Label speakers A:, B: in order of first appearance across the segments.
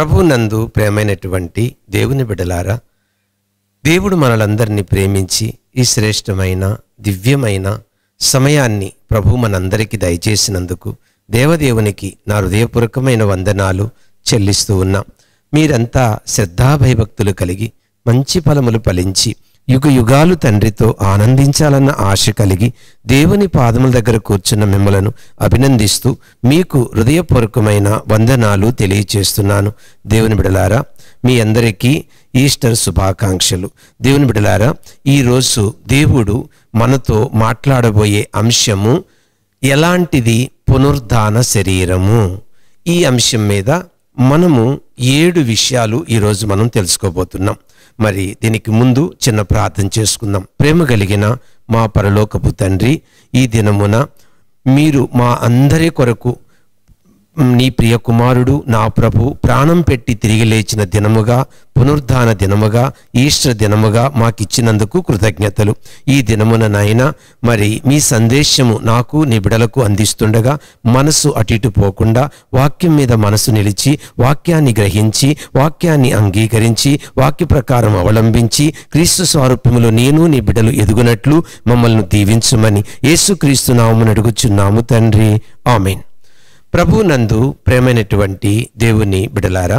A: ప్రభునందు ప్రేమైనటువంటి దేవుని బిడలారా దేవుడు మనలందరినీ ప్రేమించి ఈ శ్రేష్టమైన దివ్యమైన సమయాన్ని ప్రభు మనందరికీ దయచేసినందుకు దేవదేవునికి నా హృదయపూర్వకమైన వందనాలు చెల్లిస్తూ ఉన్నాం మీరంతా శ్రద్ధాభయభక్తులు కలిగి మంచి ఫలములు ఫలించి యుగ యుగాలు తండ్రితో ఆనందించాలన్న ఆశ కలిగి దేవుని పాదముల దగ్గర కూర్చున్న మిమ్మలను అభినందిస్తూ మీకు హృదయపూర్వకమైన వందనాలు తెలియచేస్తున్నాను దేవుని బిడలారా మీ అందరికీ ఈస్టర్ శుభాకాంక్షలు దేవుని బిడలారా ఈరోజు దేవుడు మనతో మాట్లాడబోయే అంశము ఎలాంటిది పునరుద్ధాన శరీరము ఈ అంశం మీద మనము ఏడు విషయాలు ఈరోజు మనం తెలుసుకోబోతున్నాం మరి దీనికి ముందు చిన్న ప్రార్థన చేసుకుందాం ప్రేమ కలిగిన మా పరలోకపు తండ్రి ఈ దినమున మీరు మా అందరి కొరకు నీ ప్రియ కుమారుడు నా ప్రభు ప్రాణం పెట్టి తిరిగి లేచిన దినముగా పునరుద్ధాన దినముగా ఈస్టర్ దినముగా మాకిచ్చినందుకు కృతజ్ఞతలు ఈ దినమున నాయన మరి మీ సందేశము నాకు నీ బిడలకు అందిస్తుండగా మనసు అటు ఇటు పోకుండా వాక్యం మీద మనసు నిలిచి వాక్యాన్ని గ్రహించి వాక్యాన్ని అంగీకరించి వాక్య ప్రకారం అవలంబించి క్రీస్తు స్వారూప్యములో నేను నీ బిడలు ఎదుగునట్లు మమ్మల్ని దీవించమని యేసుక్రీస్తు నామమును అడుగుచున్నాము తండ్రి ఆమెన్ ప్రభు నందు ప్రేమైనటువంటి దేవుని బిడలారా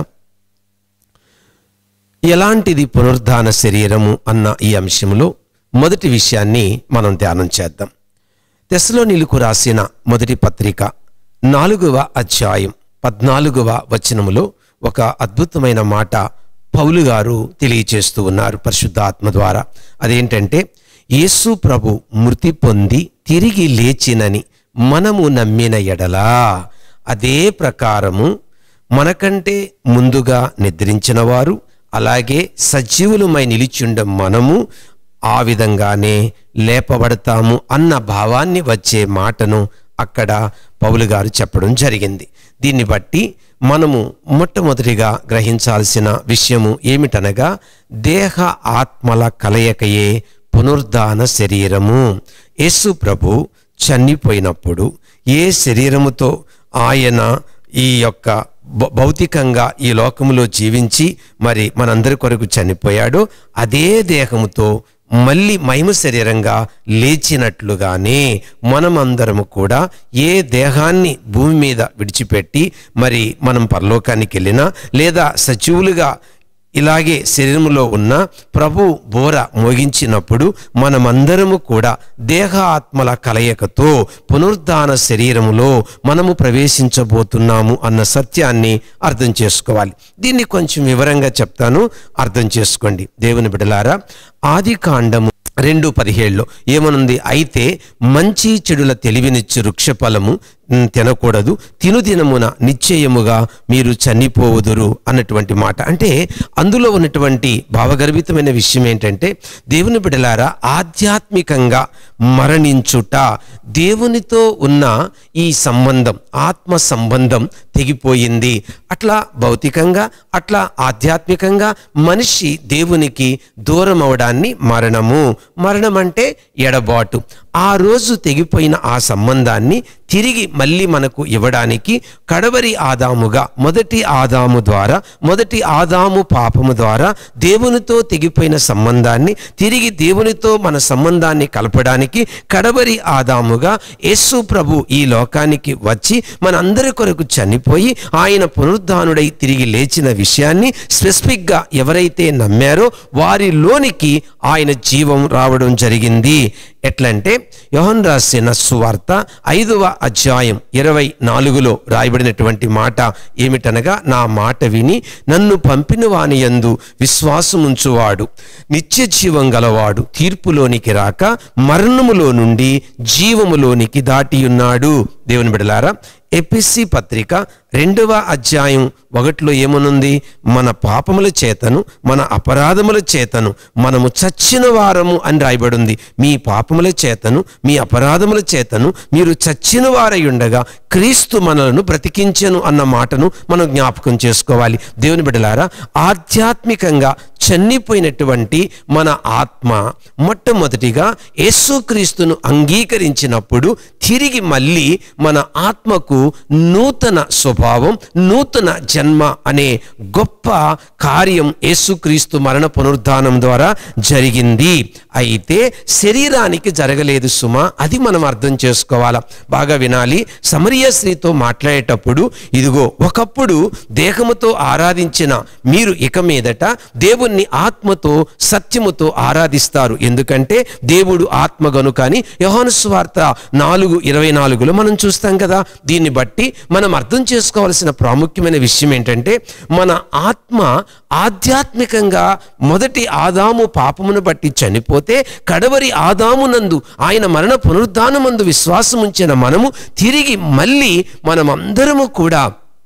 A: ఎలాంటిది పునరుద్ధాన శరీరము అన్న ఈ అంశంలో మొదటి విషయాన్ని మనం ధ్యానం చేద్దాం తెసలోనిలకు రాసిన మొదటి పత్రిక నాలుగవ అధ్యాయం పద్నాలుగవ వచనములో ఒక అద్భుతమైన మాట పౌలు గారు తెలియచేస్తూ ఉన్నారు పరిశుద్ధాత్మ ద్వారా అదేంటంటే యేసు ప్రభు మృతి పొంది తిరిగి లేచినని మనము నమ్మిన ఎడలా అదే ప్రకారము మనకంటే ముందుగా నిద్రించిన వారు అలాగే సజీవులమై నిలిచుండ మనము ఆ విధంగానే లేపబడతాము అన్న భావాన్ని వచ్చే మాటను అక్కడ పౌలు గారు చెప్పడం జరిగింది దీన్ని బట్టి మనము మొట్టమొదటిగా గ్రహించాల్సిన విషయము ఏమిటనగా దేహ ఆత్మల కలయికయే పునరుద్ధాన శరీరము యేసు ప్రభు చనిపోయినప్పుడు ఏ శరీరముతో ఆయన ఈ యొక్క భౌ- భౌతికంగా ఈ లోకములో జీవించి మరి మనందరి కొరకు చనిపోయాడో అదే దేహముతో మళ్ళీ మహిమ శరీరంగా లేచినట్లుగానే మనమందరము కూడా ఏ దేహాన్ని భూమి మీద విడిచిపెట్టి మరి మనం పరలోకానికి వెళ్ళినా లేదా సజీవులుగా ఇలాగే శరీరములో ఉన్న ప్రభు బోర మోగించినప్పుడు మనమందరము కూడా దేహ ఆత్మల కలయికతో పునరుద్ధాన శరీరములో మనము ప్రవేశించబోతున్నాము అన్న సత్యాన్ని అర్థం చేసుకోవాలి దీన్ని కొంచెం వివరంగా చెప్తాను అర్థం చేసుకోండి దేవుని బిడలారా ఆది కాండము రెండు పదిహేడులో ఏమనుంది అయితే మంచి చెడుల తెలివినిచ్చు వృక్షఫలము ఉమ్, తినకూడదు తినుదినమున నిశ్చయముగా మీరు చనిపోవుదురు అన్నటువంటి మాట అంటే అందులో ఉన్నటువంటి భావగర్భితమైన విషయం ఏంటంటే దేవుని బిడలారా ఆధ్యాత్మికంగా మరణించుట దేవునితో ఉన్న ఈ సంబంధం ఆత్మ సంబంధం తెగిపోయింది అట్లా భౌతికంగా అట్లా ఆధ్యాత్మికంగా మనిషి దేవునికి దూరం అవడాన్ని మరణము మరణం అంటే ఎడబాటు ఆ రోజు తెగిపోయిన ఆ సంబంధాన్ని తిరిగి మళ్ళీ మనకు ఇవ్వడానికి కడవరి ఆదాముగా మొదటి ఆదాము ద్వారా మొదటి ఆదాము పాపము ద్వారా దేవునితో తెగిపోయిన సంబంధాన్ని తిరిగి దేవునితో మన సంబంధాన్ని కలపడానికి కడవరి ఆదాముగా యేసు ప్రభు ఈ లోకానికి వచ్చి మనందరి కొరకు చనిపోయి ఆయన పునరుద్ధానుడై తిరిగి లేచిన విషయాన్ని స్పెసిఫిక్గా ఎవరైతే నమ్మారో వారిలోనికి ఆయన జీవం రావడం జరిగింది ఎట్లంటే యోహన్ రాసిన సువార్త ఐదవ అధ్యాయం ఇరవై నాలుగులో రాయబడినటువంటి మాట ఏమిటనగా నా మాట విని నన్ను పంపిన వాని యందు విశ్వాసముంచువాడు నిత్య జీవం గలవాడు తీర్పులోనికి రాక మరణములో నుండి జీవములోనికి దాటియున్నాడు దేవుని బిడలారా ఎపిసి పత్రిక రెండవ అధ్యాయం ఒకటిలో ఏమనుంది మన పాపముల చేతను మన అపరాధముల చేతను మనము చచ్చిన వారము అని రాయబడింది మీ పాపముల చేతను మీ అపరాధముల చేతను మీరు చచ్చిన వారై ఉండగా క్రీస్తు మనలను బ్రతికించెను అన్న మాటను మనం జ్ఞాపకం చేసుకోవాలి దేవుని బిడ్డలారా ఆధ్యాత్మికంగా చనిపోయినటువంటి మన ఆత్మ మొట్టమొదటిగా యేసుక్రీస్తును అంగీకరించినప్పుడు తిరిగి మళ్ళీ మన ఆత్మకు నూతన స్వభావం నూతన జన్మ అనే గొప్ప కార్యం యేసుక్రీస్తు మరణ పునరుద్ధానం ద్వారా జరిగింది అయితే శరీరానికి జరగలేదు సుమ అది మనం అర్థం చేసుకోవాలా బాగా వినాలి సమరియ స్త్రీతో మాట్లాడేటప్పుడు ఇదిగో ఒకప్పుడు దేహముతో ఆరాధించిన మీరు ఇక మీదట దేవుణ్ణి ఆత్మతో సత్యముతో ఆరాధిస్తారు ఎందుకంటే దేవుడు ఆత్మ గనుక అని యోహాను స్వార్త నాలుగు ఇరవై నాలుగులో మనం చూస్తాం కదా దీన్ని బట్టి మనం అర్థం చేసుకోవాల్సిన ప్రాముఖ్యమైన విషయం ఏంటంటే మన ఆత్మ ఆధ్యాత్మికంగా మొదటి ఆదాము పాపమును బట్టి చనిపోతే కడవరి ఆదామునందు ఆయన మరణ పునరుద్ధానమందు విశ్వాసం ఉంచిన మనము తిరిగి మళ్ళీ మనమందరము కూడా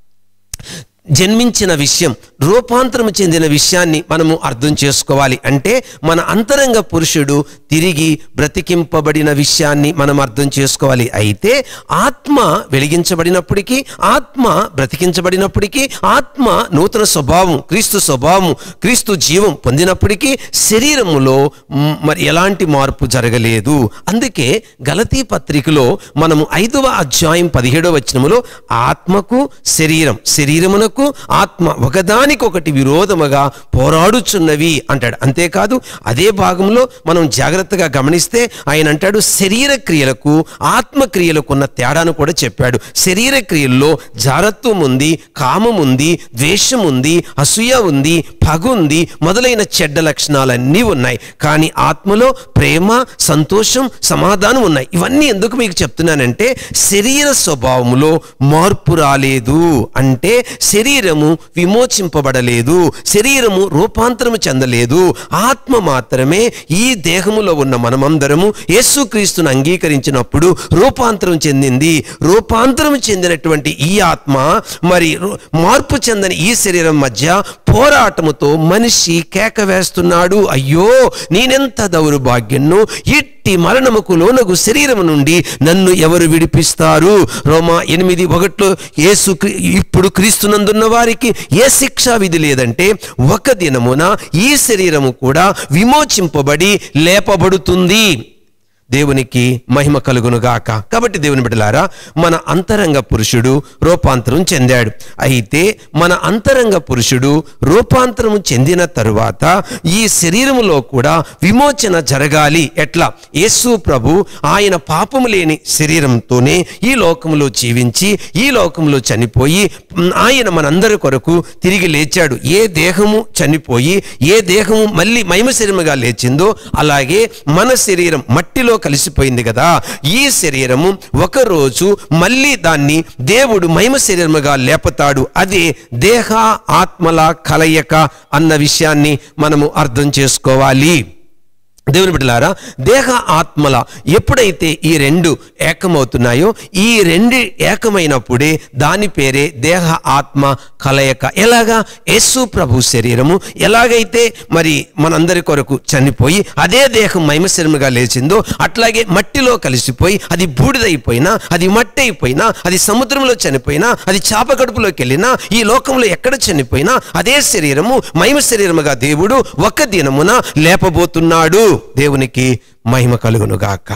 A: జన్మించిన విషయం రూపాంతరం చెందిన విషయాన్ని మనము అర్థం చేసుకోవాలి అంటే మన అంతరంగ పురుషుడు తిరిగి బ్రతికింపబడిన విషయాన్ని మనం అర్థం చేసుకోవాలి అయితే ఆత్మ వెలిగించబడినప్పటికీ ఆత్మ బ్రతికించబడినప్పటికీ ఆత్మ నూతన స్వభావం క్రీస్తు స్వభావం క్రీస్తు జీవం పొందినప్పటికీ శరీరములో మ్, మరి ఎలాంటి మార్పు జరగలేదు అందుకే గలతీ పత్రికలో మనము ఐదవ అధ్యాయం పదిహేడవ వచనములో ఆత్మకు శరీరం శరీరమునకు ఆత్మ ఒకదానికొకటి విరోధముగా పోరాడుచున్నవి అంటాడు అంతేకాదు అదే భాగంలో మనం జాగ్రత్తగా గమనిస్తే ఆయన అంటాడు శరీర క్రియలకు ఆత్మ క్రియలకు ఉన్న తేడాను కూడా చెప్పాడు శరీర క్రియల్లో జారత్వం ఉంది కామం ఉంది ద్వేషం ఉంది అసూయ ఉంది పగ ఉంది మొదలైన చెడ్డ లక్షణాలన్నీ ఉన్నాయి కానీ ఆత్మలో ప్రేమ సంతోషం సమాధానం ఉన్నాయి ఇవన్నీ ఎందుకు మీకు చెప్తున్నానంటే శరీర స్వభావములో మార్పు రాలేదు అంటే శరీరము విమోచింపబడలేదు శరీరము రూపాంతరము చెందలేదు ఆత్మ మాత్రమే ఈ దేహములో ఉన్న మనమందరము యేసుక్రీస్తును అంగీకరించినప్పుడు రూపాంతరం చెందింది రూపాంతరం చెందినటువంటి ఈ ఆత్మ మరి రు- మార్పు చెందని ఈ శరీరం మధ్య పోరాటముతో మనిషి కేక వేస్తున్నాడు అయ్యో నేనెంత దౌర్భాగ్యను ఇట్టి మరణముకు లోనగు శరీరము నుండి నన్ను ఎవరు విడిపిస్తారు రోమా ఎనిమిది ఒకటిలో యేసు క్రీ- ఇప్పుడు క్రీస్తునందున్న వారికి ఏ శిక్షా విధి లేదంటే ఒక దినమున ఈ శరీరము కూడా విమోచింపబడి లేపబడుతుంది దేవునికి మహిమ కలుగునుగాక కాబట్టి దేవుని బిడ్డలారా మన అంతరంగ పురుషుడు రూపాంతరం చెందాడు అయితే మన అంతరంగ పురుషుడు రూపాంతరం చెందిన తరువాత ఈ శరీరములో కూడా విమోచన జరగాలి ఎట్లా యేసు ప్రభు ఆయన పాపము లేని శరీరంతోనే ఈ లోకములో జీవించి ఈ లోకంలో చనిపోయి మ్, ఆయన మనందరి కొరకు తిరిగి లేచాడు ఏ దేహము చనిపోయి ఏ దేహము మళ్ళీ మహిమ శరీరముగా లేచిందో అలాగే మన శరీరం మట్టిలో కలిసిపోయింది కదా ఈ శరీరము ఒకరోజు మళ్ళీ దాన్ని దేవుడు మహిమ శరీరముగా లేపతాడు అదే దేహ ఆత్మల కలయిక అన్న విషయాన్ని మనము అర్థం చేసుకోవాలి దేవుని బిడ్డలారా దేహ ఆత్మల ఎప్పుడైతే ఈ రెండు ఏకమవుతున్నాయో ఈ రెండు ఏకమైనప్పుడే దాని పేరే దేహ ఆత్మ కలయిక ఎలాగా యేసు ప్రభు శరీరము ఎలాగైతే మరి మనందరి కొరకు చనిపోయి అదే దేహం మైమశరీరముగా లేచిందో అట్లాగే మట్టిలో కలిసిపోయి అది బూడిదైపోయినా అది మట్టి అయిపోయినా అది సముద్రంలో చనిపోయినా అది చాప కడుపులోకి వెళ్ళినా ఈ లోకంలో ఎక్కడ చనిపోయినా అదే శరీరము మహిమ శరీరముగా దేవుడు ఒక దినమున లేపబోతున్నాడు దేవునికి మహిమ కలుగునుగాక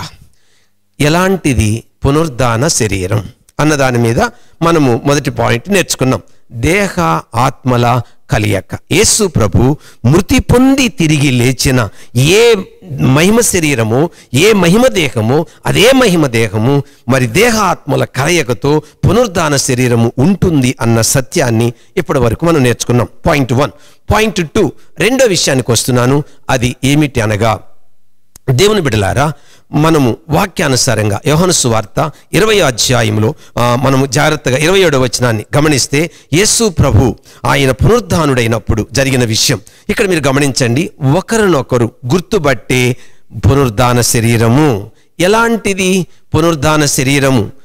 A: ఎలాంటిది పునరుద్ధాన శరీరం అన్న దాని మీద మనము మొదటి పాయింట్ నేర్చుకున్నాం దేహ ఆత్మల కలియక యేసు ప్రభు మృతి పొంది తిరిగి లేచిన ఏ మహిమ శరీరము ఏ మహిమ దేహము అదే మహిమ దేహము మరి దేహ ఆత్మల కలయికతో పునరుద్ధాన శరీరము ఉంటుంది అన్న సత్యాన్ని ఇప్పటి వరకు మనం నేర్చుకున్నాం పాయింట్ వన్ పాయింట్ టూ రెండో విషయానికి వస్తున్నాను అది ఏమిటి అనగా దేవుని బిడ్డలారా మనము వాక్యానుసారంగా యోహను సువార్త ఇరవై అధ్యాయంలో ఆ, మనము జాగ్రత్తగా ఇరవై ఏడవ వచనాన్ని గమనిస్తే యేసు ప్రభు ఆయన పునరుద్ధానుడైనప్పుడు జరిగిన విషయం ఇక్కడ మీరు గమనించండి ఒకరినొకరు గుర్తుబట్టే పునరుద్ధాన శరీరము ఎలాంటిది పునరుద్ధాన శరీరము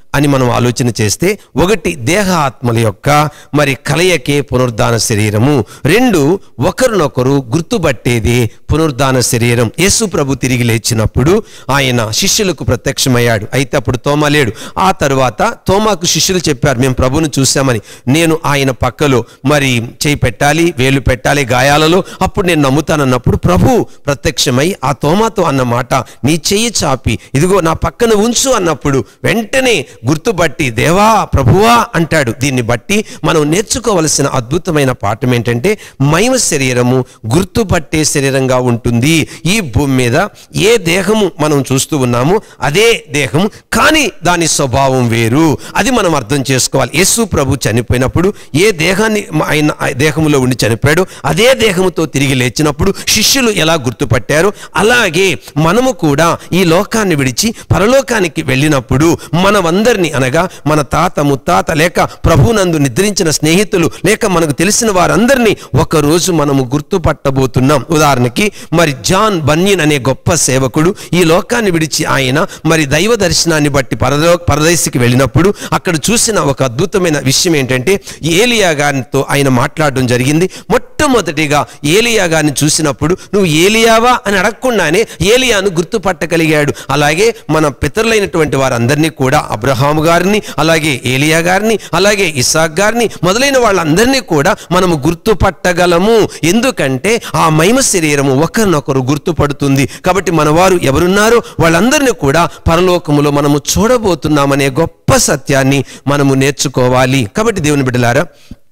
A: అని మనం ఆలోచన చేస్తే ఒకటి దేహ ఆత్మల యొక్క మరి కలయకే పునరుద్ధాన శరీరము రెండు ఒకరినొకరు గుర్తుపట్టేది పునరుద్ధాన శరీరం యేసు ప్రభు తిరిగి లేచినప్పుడు ఆయన శిష్యులకు ప్రత్యక్షమయ్యాడు అయితే అప్పుడు తోమ లేడు ఆ తరువాత తోమాకు శిష్యులు చెప్పారు మేము ప్రభువును చూసామని నేను ఆయన పక్కలో మరి చేయి పెట్టాలి వేలు పెట్టాలి గాయాలలో అప్పుడు నేను నమ్ముతానన్నప్పుడు ప్రభు ప్రత్యక్షమై ఆ తోమాతో అన్న మాట నీ చెయ్యి చాపి ఇదిగో నా పక్కన ఉంచు అన్నప్పుడు వెంటనే గుర్తుపట్టి దేవా ప్రభువా అంటాడు దీన్ని బట్టి మనం నేర్చుకోవలసిన అద్భుతమైన పాఠం ఏంటంటే మహిమ శరీరము గుర్తుపట్టే శరీరంగా ఉంటుంది ఈ భూమి మీద ఏ దేహము మనం చూస్తూ ఉన్నామో అదే దేహం కానీ దాని స్వభావం వేరు అది మనం అర్థం చేసుకోవాలి యేసు ప్రభు చనిపోయినప్పుడు ఏ దేహాన్ని ఆయన ఆ దేహములో ఉండి చనిపోయాడు అదే దేహముతో తిరిగి లేచినప్పుడు శిష్యులు ఎలా గుర్తుపట్టారు అలాగే మనము కూడా ఈ లోకాన్ని విడిచి పరలోకానికి వెళ్ళినప్పుడు మనమందరినీ అనగా మన తాత ముత్తాత లేక ప్రభునందు నిద్రించిన స్నేహితులు లేక మనకు తెలిసిన వారందరినీ ఒకరోజు మనము గుర్తుపట్టబోతున్నాం ఉదాహరణకి మరి జాన్ బన్యన్ అనే గొప్ప సేవకుడు ఈ లోకాన్ని విడిచి ఆయన మరి దైవ దర్శనాన్ని బట్టి పరలో పరదేశికి వెళ్ళినప్పుడు అక్కడ చూసిన ఒక అద్భుతమైన విషయం ఏంటంటే ఏలియా గారితో ఆయన మాట్లాడడం జరిగింది మొట్టమొదటిగా ఏలియా గారిని చూసినప్పుడు నువ్వు ఏలియావా అని అడగకుండానే ఏలియాను గుర్తుపట్టగలిగాడు అలాగే మన పితరులైనటువంటి వారందరినీ కూడా అబ్రహాము గారిని అలాగే ఏలియా గారిని అలాగే ఇసాక్ గారిని మొదలైన వాళ్ళందరినీ కూడా మనము గుర్తుపట్టగలము ఎందుకంటే ఆ మహిమ శరీరము ఒకరినొకరు గుర్తుపడుతుంది కాబట్టి మన వారు ఎవరున్నారో వాళ్ళందరినీ కూడా పరలోకములో మనము చూడబోతున్నామనే గొప్ప సత్యాన్ని మనము నేర్చుకోవాలి కాబట్టి దేవుని బిడ్డలారా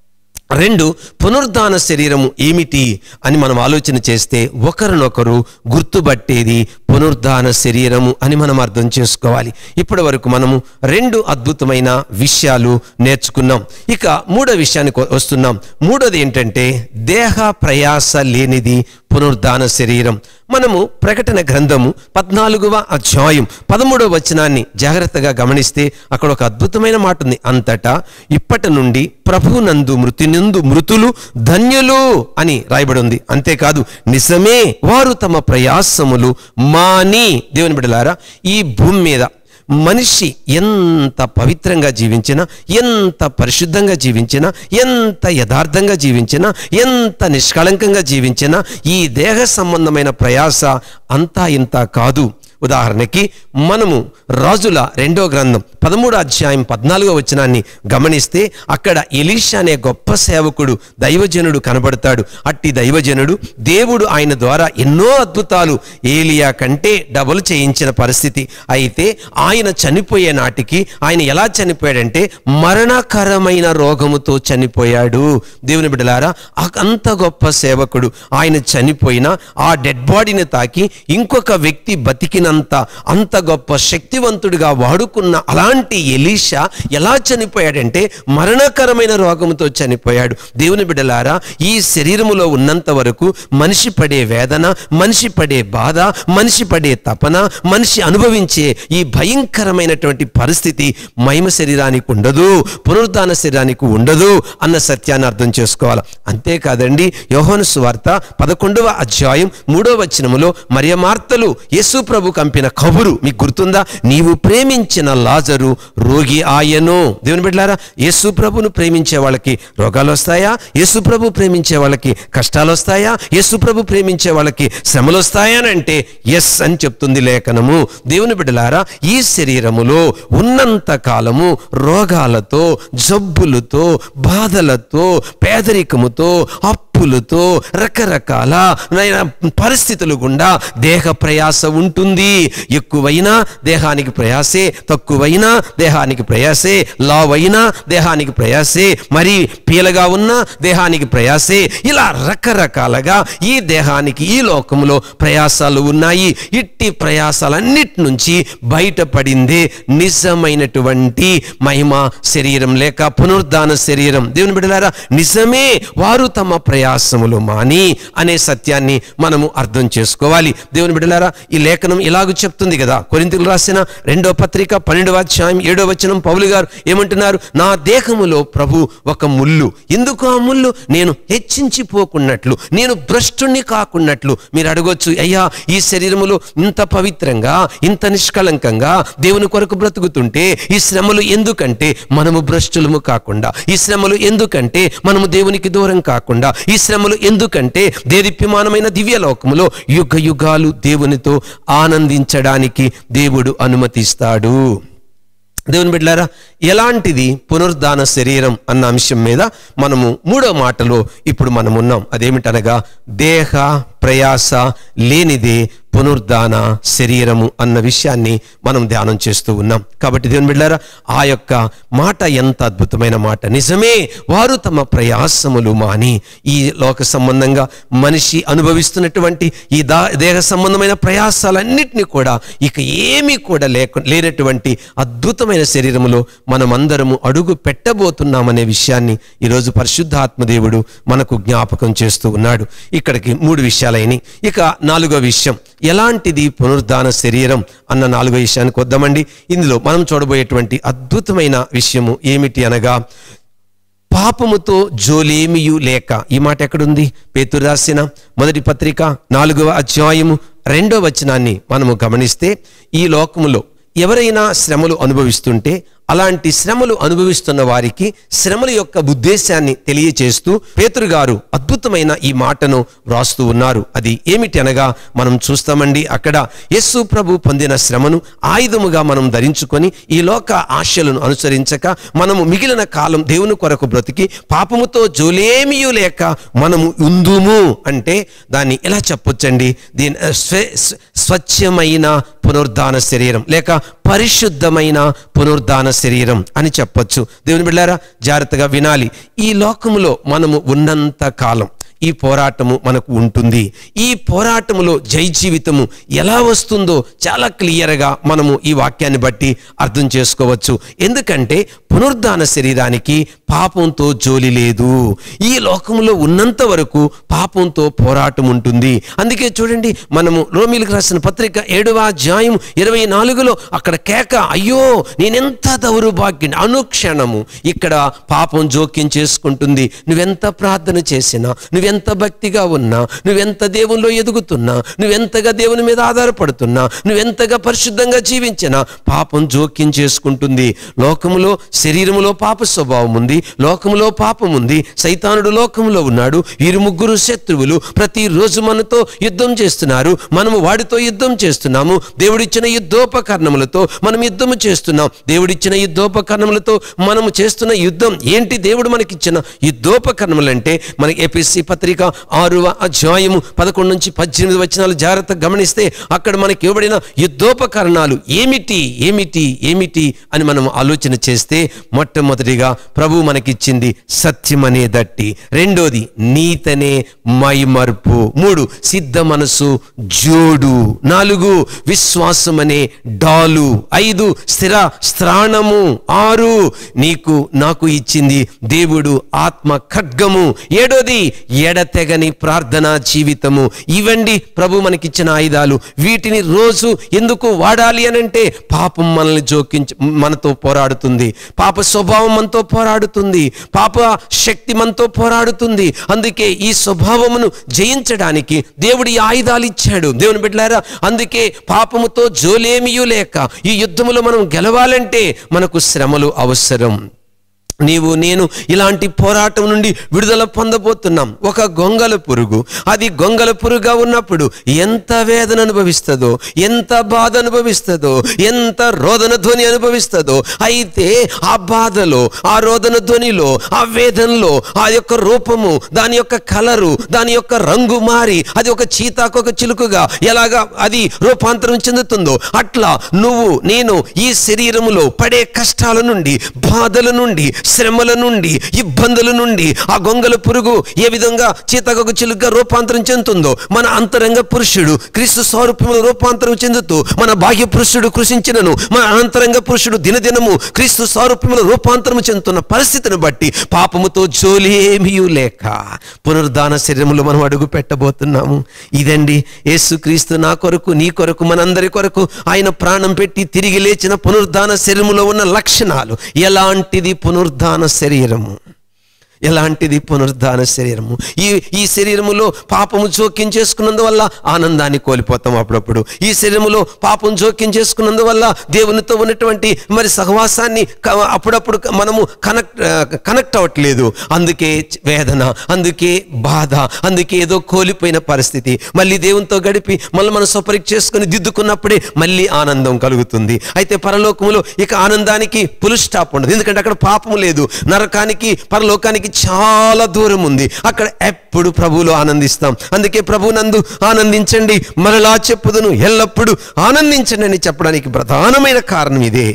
A: రెండు పునరుద్ధాన శరీరము ఏమిటి అని మనం ఆలోచన చేస్తే ఒకరినొకరు గుర్తుపట్టేది పునరుద్ధాన శరీరము అని మనం అర్థం చేసుకోవాలి ఇప్పటి వరకు మనము రెండు అద్భుతమైన విషయాలు నేర్చుకున్నాం ఇక మూడో విషయానికి వస్తున్నాం మూడోది ఏంటంటే దేహ ప్రయాస లేనిది పునరుద్ధాన శరీరం మనము ప్రకటన గ్రంథము పద్నాలుగవ అధ్యాయం పదమూడవ వచనాన్ని జాగ్రత్తగా గమనిస్తే అక్కడ ఒక అద్భుతమైన మాట ఉంది అంతటా ఇప్పటి నుండి ప్రభునందు మృతి నందు మృతులు ధన్యులు అని రాయబడి ఉంది అంతేకాదు నిజమే వారు తమ ప్రయాసములు మాని దేవుని బిడ్డలారా ఈ భూమి మీద మనిషి ఎంత పవిత్రంగా జీవించినా ఎంత పరిశుద్ధంగా జీవించినా ఎంత యథార్థంగా జీవించినా ఎంత నిష్కళంకంగా జీవించినా ఈ దేహ సంబంధమైన ప్రయాస అంతా ఇంత కాదు ఉదాహరణకి మనము రాజుల రెండో గ్రంథం పదమూడో అధ్యాయం పద్నాలుగో వచనాన్ని గమనిస్తే అక్కడ ఎలీషా అనే గొప్ప సేవకుడు దైవజనుడు కనబడతాడు అట్టి దైవజనుడు దేవుడు ఆయన ద్వారా ఎన్నో అద్భుతాలు ఏలియా కంటే డబుల్ చేయించిన పరిస్థితి అయితే ఆయన చనిపోయే నాటికి ఆయన ఎలా చనిపోయాడంటే మరణకరమైన రోగముతో చనిపోయాడు దేవుని బిడ్డలారా ఆ- అంత గొప్ప సేవకుడు ఆయన చనిపోయిన ఆ డెడ్ బాడీని తాకి ఇంకొక వ్యక్తి బతికినంత అంత గొప్ప శక్తివంతుడిగా వాడుకున్న అలాంటి ఎలీషా ఎలా చనిపోయాడంటే మరణకరమైన రోగముతో చనిపోయాడు దేవుని బిడ్డలారా ఈ శరీరములో ఉన్నంత వరకు మనిషి పడే వేదన మనిషి పడే బాధ మనిషి పడే తపన మనిషి అనుభవించే ఈ భయంకరమైనటువంటి పరిస్థితి మహిమ శరీరానికి ఉండదు పునరుద్ధాన శరీరానికి ఉండదు అన్న సత్యాన్ని అర్థం చేసుకోవాలి అంతేకాదండి యోహాను సువార్త పదకొండవ అధ్యాయం మూడవ వచనములో మరియమార్తలు యేసు ప్రభు కంపిన కబురు మీకు గుర్తుందా నీవు ప్రేమించిన లాజరు రోగి ఆయను దేవుని బిడ్డలారా యేసు ప్రభును ప్రేమించే వాళ్ళకి రోగాలు వస్తాయా యేసు ప్రభు ప్రేమించే వాళ్ళకి కష్టాలు వస్తాయా యేసు ప్రభు ప్రేమించే వాళ్ళకి శ్రమలు వస్తాయా అని అంటే ఎస్ అని చెప్తుంది లేఖనము దేవుని బిడ్డలారా ఈ శరీరములో ఉన్నంత కాలము రోగాలతో జబ్బులతో బాధలతో పేదరికముతో అప్పులతో రకరకాల నైనా పరిస్థితులు గుండా దేహ ప్రయాస ఉంటుంది ఎక్కువైనా దేహానికి ప్రయాసే తక్కువైనా దేహానికి ప్రయాసే లావైనా దేహానికి ప్రయాసే మరి పీలగా ఉన్నా దేహానికి ప్రయాసే ఇలా రకరకాలుగా ఈ దేహానికి ఈ లోకంలో ప్రయాసాలు ఉన్నాయి ఇట్టి ప్రయాసాలన్నిటి నుంచి బయటపడిందే నిజమైనటువంటి మహిమ శరీరం లేక పునరుద్ధాన శరీరం దేవుని బిడ్డలారా నిజమే వారు తమ ప్రయాస ప్రయాసములు మాని అనే సత్యాన్ని మనము అర్థం చేసుకోవాలి దేవుని బిడ్డలారా ఈ లేఖనం ఇలాగ చెప్తుంది కదా కొరింతలు రాసిన రెండో పత్రిక పన్నెండవ అధ్యాయం ఏడో వచనం పౌలు గారు ఏమంటున్నారు నా దేహములో ప్రభు ఒక ముళ్ళు ఎందుకు ఆ ముళ్ళు నేను హెచ్చించిపోకున్నట్లు నేను భ్రష్టుణ్ణి కాకున్నట్లు మీరు అడగొచ్చు అయ్యా ఈ శరీరములో ఇంత పవిత్రంగా ఇంత నిష్కళంకంగా దేవుని కొరకు బ్రతుకుతుంటే ఈ శ్రమలు ఎందుకంటే మనము భ్రష్టులము కాకుండా ఈ శ్రమలు ఎందుకంటే మనము దేవునికి దూరం కాకుండా ఈ శ్రమలు ఎందుకంటే దేదీప్యమానమైన దివ్యలోకములో యుగ యుగాలు దేవునితో ఆనందించడానికి దేవుడు అనుమతిస్తాడు దేవుని బిడ్డారా ఎలాంటిది పునరుద్ధాన శరీరం అన్న అంశం మీద మనము మూడో మాటలో ఇప్పుడు మనం ఉన్నాం అదేమిటనగా దేహ ప్రయాస లేనిదే పునరుద్ధాన శరీరము అన్న విషయాన్ని మనం ధ్యానం చేస్తూ ఉన్నాం కాబట్టి దేవుని బిడ్డారా ఆ యొక్క మాట ఎంత అద్భుతమైన మాట నిజమే వారు తమ ప్రయాసములు మాని ఈ లోక సంబంధంగా మనిషి అనుభవిస్తున్నటువంటి ఈ దా దేహ సంబంధమైన ప్రయాసాలన్నిటినీ కూడా ఇక ఏమీ కూడా లేక లేనటువంటి అద్భుతమైన శరీరములో మనమందరము అడుగు పెట్టబోతున్నామనే విషయాన్ని ఈరోజు పరిశుద్ధాత్మదేవుడు మనకు జ్ఞాపకం చేస్తూ ఉన్నాడు ఇక్కడికి మూడు విషయాలైనవి ఇక నాలుగో విషయం ఎలాంటిది పునరుద్ధాన శరీరం అన్న నాలుగో విషయానికి వద్దామండి ఇందులో మనం చూడబోయేటువంటి అద్భుతమైన విషయము ఏమిటి అనగా పాపముతో జోలేమియు లేక ఈ మాట ఎక్కడుంది పేతురు రాసిన మొదటి పత్రిక నాలుగవ అధ్యాయము రెండో వచనాన్ని మనము గమనిస్తే ఈ లోకములో ఎవరైనా శ్రమలు అనుభవిస్తుంటే అలాంటి శ్రమలు అనుభవిస్తున్న వారికి శ్రమల యొక్క ఉద్దేశాన్ని తెలియచేస్తూ పేతురు గారు అద్భుతమైన ఈ మాటను వ్రాస్తూ ఉన్నారు అది ఏమిటి అనగా మనం చూస్తామండి అక్కడ యస్సు ప్రభు పొందిన శ్రమను ఆయుధముగా మనం ధరించుకొని ఈ లోక ఆశలను అనుసరించక మనము మిగిలిన కాలం దేవుని కొరకు బ్రతికి పాపముతో జోలేమియు లేక మనము ఉందుము అంటే దాన్ని ఎలా చెప్పొచ్చండి దీని స్వ- స్వ- స్వచ్ఛమైన పునరుద్ధాన శరీరం లేక పరిశుద్ధమైన పునరుద్ధాన శరీరం అని చెప్పొచ్చు దేవుని బిళ్ళారా జాగ్రత్తగా వినాలి ఈ లోకములో మనము ఉన్నంత కాలం ఈ పోరాటము మనకు ఉంటుంది ఈ పోరాటములో జై జీవితము ఎలా వస్తుందో చాలా క్లియర్గా మనము ఈ వాక్యాన్ని బట్టి అర్థం చేసుకోవచ్చు ఎందుకంటే పునరుద్ధాన శరీరానికి పాపంతో జోలి లేదు ఈ లోకంలో ఉన్నంత వరకు పాపంతో పోరాటం ఉంటుంది అందుకే చూడండి మనము రోమిలకు రాసిన పత్రిక ఏడవ అధ్యాయం ఇరవై నాలుగులో అక్కడ కేక అయ్యో నేనెంత దౌర్భాగ్యం అనుక్షణము ఇక్కడ పాపం జోక్యం చేసుకుంటుంది నువ్వెంత ప్రార్థన చేసినా నువ్వెంత భక్తిగా ఉన్నా నువ్వెంత దేవునిలో ఎదుగుతున్నా నువ్వెంతగా దేవుని మీద ఆధారపడుతున్నా నువ్వెంతగా పరిశుద్ధంగా జీవించినా పాపం జోక్యం చేసుకుంటుంది లోకములో శరీరములో పాప స్వభావం ఉంది లోకములో పాపం ఉంది సైతానుడు లోకములో ఉన్నాడు వీరు ముగ్గురు శత్రువులు ప్రతిరోజు మనతో యుద్ధం చేస్తున్నారు మనము వాడితో యుద్ధం చేస్తున్నాము దేవుడిచ్చిన యుద్ధోపకరణములతో మనం యుద్ధము చేస్తున్నాం దేవుడిచ్చిన యుద్ధోపకరణములతో మనము చేస్తున్న యుద్ధం ఏంటి దేవుడు మనకిచ్చిన యుద్ధోపకరణములు అంటే మనకి ఏపీసీ పత్రిక ఆరువ అధ్యాయము పదకొండు నుంచి పద్దెనిమిది వచనాలు జాగ్రత్తగా గమనిస్తే అక్కడ మనకి ఇవ్వబడిన యుద్ధోపకరణాలు ఏమిటి ఏమిటి ఏమిటి అని మనం ఆలోచన చేస్తే మొట్టమొదటిగా ప్రభు మనకిచ్చింది సత్యం అనే దట్టి రెండోది నీతనే మైమర్పు మూడు సిద్ధ మనసు జోడు నాలుగు విశ్వాసం అనే డాలు ఐదు స్థిర స్థానము ఆరు నీకు నాకు ఇచ్చింది దేవుడు ఆత్మ ఖడ్గము ఏడోది ఎడతెగని ప్రార్థనా జీవితము ఇవండి ప్రభు మనకిచ్చిన ఆయుధాలు వీటిని రోజు ఎందుకు వాడాలి అని అంటే పాపం మనల్ని జోకించి మనతో పోరాడుతుంది పాప స్వభావం మనతో పోరాడుతుంది పాప శక్తి మనతో పోరాడుతుంది అందుకే ఈ స్వభావమును జయించడానికి దేవుడు ఈ ఆయుధాలు ఇచ్చాడు దేవుని బిడ్డలారా అందుకే పాపముతో జోలేమియూ లేక ఈ యుద్ధములో మనం గెలవాలంటే మనకు శ్రమలు అవసరం నీవు నేను ఇలాంటి పోరాటం నుండి విడుదల పొందబోతున్నాం ఒక గొంగల పురుగు అది గొంగల పురుగుగా ఉన్నప్పుడు ఎంత వేదన అనుభవిస్తుందో ఎంత బాధ అనుభవిస్తుందో ఎంత రోదన ధ్వని అనుభవిస్తుందో అయితే ఆ బాధలో ఆ రోదన ధ్వనిలో ఆ వేదనలో ఆ యొక్క రూపము దాని యొక్క కలరు దాని యొక్క రంగు మారి అది ఒక చీతాకొక చిలుకగా ఎలాగా అది రూపాంతరం చెందుతుందో అట్లా నువ్వు నేను ఈ శరీరములో పడే కష్టాల నుండి బాధల నుండి శ్రమల నుండి ఇబ్బందుల నుండి ఆ గొంగల పురుగు ఏ విధంగా చీతకొక చిలుగ్గా రూపాంతరం చెందుతుందో మన అంతరంగ పురుషుడు క్రీస్తు స్వరూపంలో రూపాంతరం చెందుతూ మన బాహ్య పురుషుడు కృషించినను మన అంతరంగ పురుషుడు దినదినము క్రీస్తు స్వరూపంలో రూపాంతరం చెందుతున్న పరిస్థితిని బట్టి పాపముతో జోలేమియూ లేక పునరుద్ధాన శరీరములో మనం అడుగు పెట్టబోతున్నాము ఇదండి యేసుక్రీస్తు నా కొరకు నీ కొరకు మనందరి కొరకు ఆయన ప్రాణం పెట్టి తిరిగి లేచిన పునరుద్ధాన శరీరములో ఉన్న లక్షణాలు ఎలాంటిది పునరుద్ధాన శరీరము ఎలాంటిది పునరుద్ధాన శరీరము ఈ ఈ శరీరములో పాపము జోక్యం చేసుకున్నందువల్ల ఆనందాన్ని కోల్పోతాం అప్పుడప్పుడు ఈ శరీరములో పాపం జోక్యం చేసుకున్నందువల్ల దేవునితో ఉన్నటువంటి మరి సహవాసాన్ని క- అప్పుడప్పుడు మనము కనెక్ట్ కనెక్ట్ అవ్వట్లేదు అందుకే వేదన అందుకే బాధ అందుకే ఏదో కోల్పోయిన పరిస్థితి మళ్ళీ దేవునితో గడిపి మళ్ళీ మనం స్వపరీక్ష చేసుకుని దిద్దుకున్నప్పుడే మళ్ళీ ఆనందం కలుగుతుంది అయితే పరలోకములో ఇక ఆనందానికి పులు స్టాప్ ఉండదు ఎందుకంటే అక్కడ పాపం లేదు నరకానికి పరలోకానికి చాలా దూరం ఉంది అక్కడ ఎప్పుడు ప్రభువులో ఆనందిస్తాం అందుకే ప్రభు నందు ఆనందించండి మరలా చెప్పుదును ఎల్లప్పుడూ ఆనందించండి అని చెప్పడానికి ప్రధానమైన కారణం ఇదే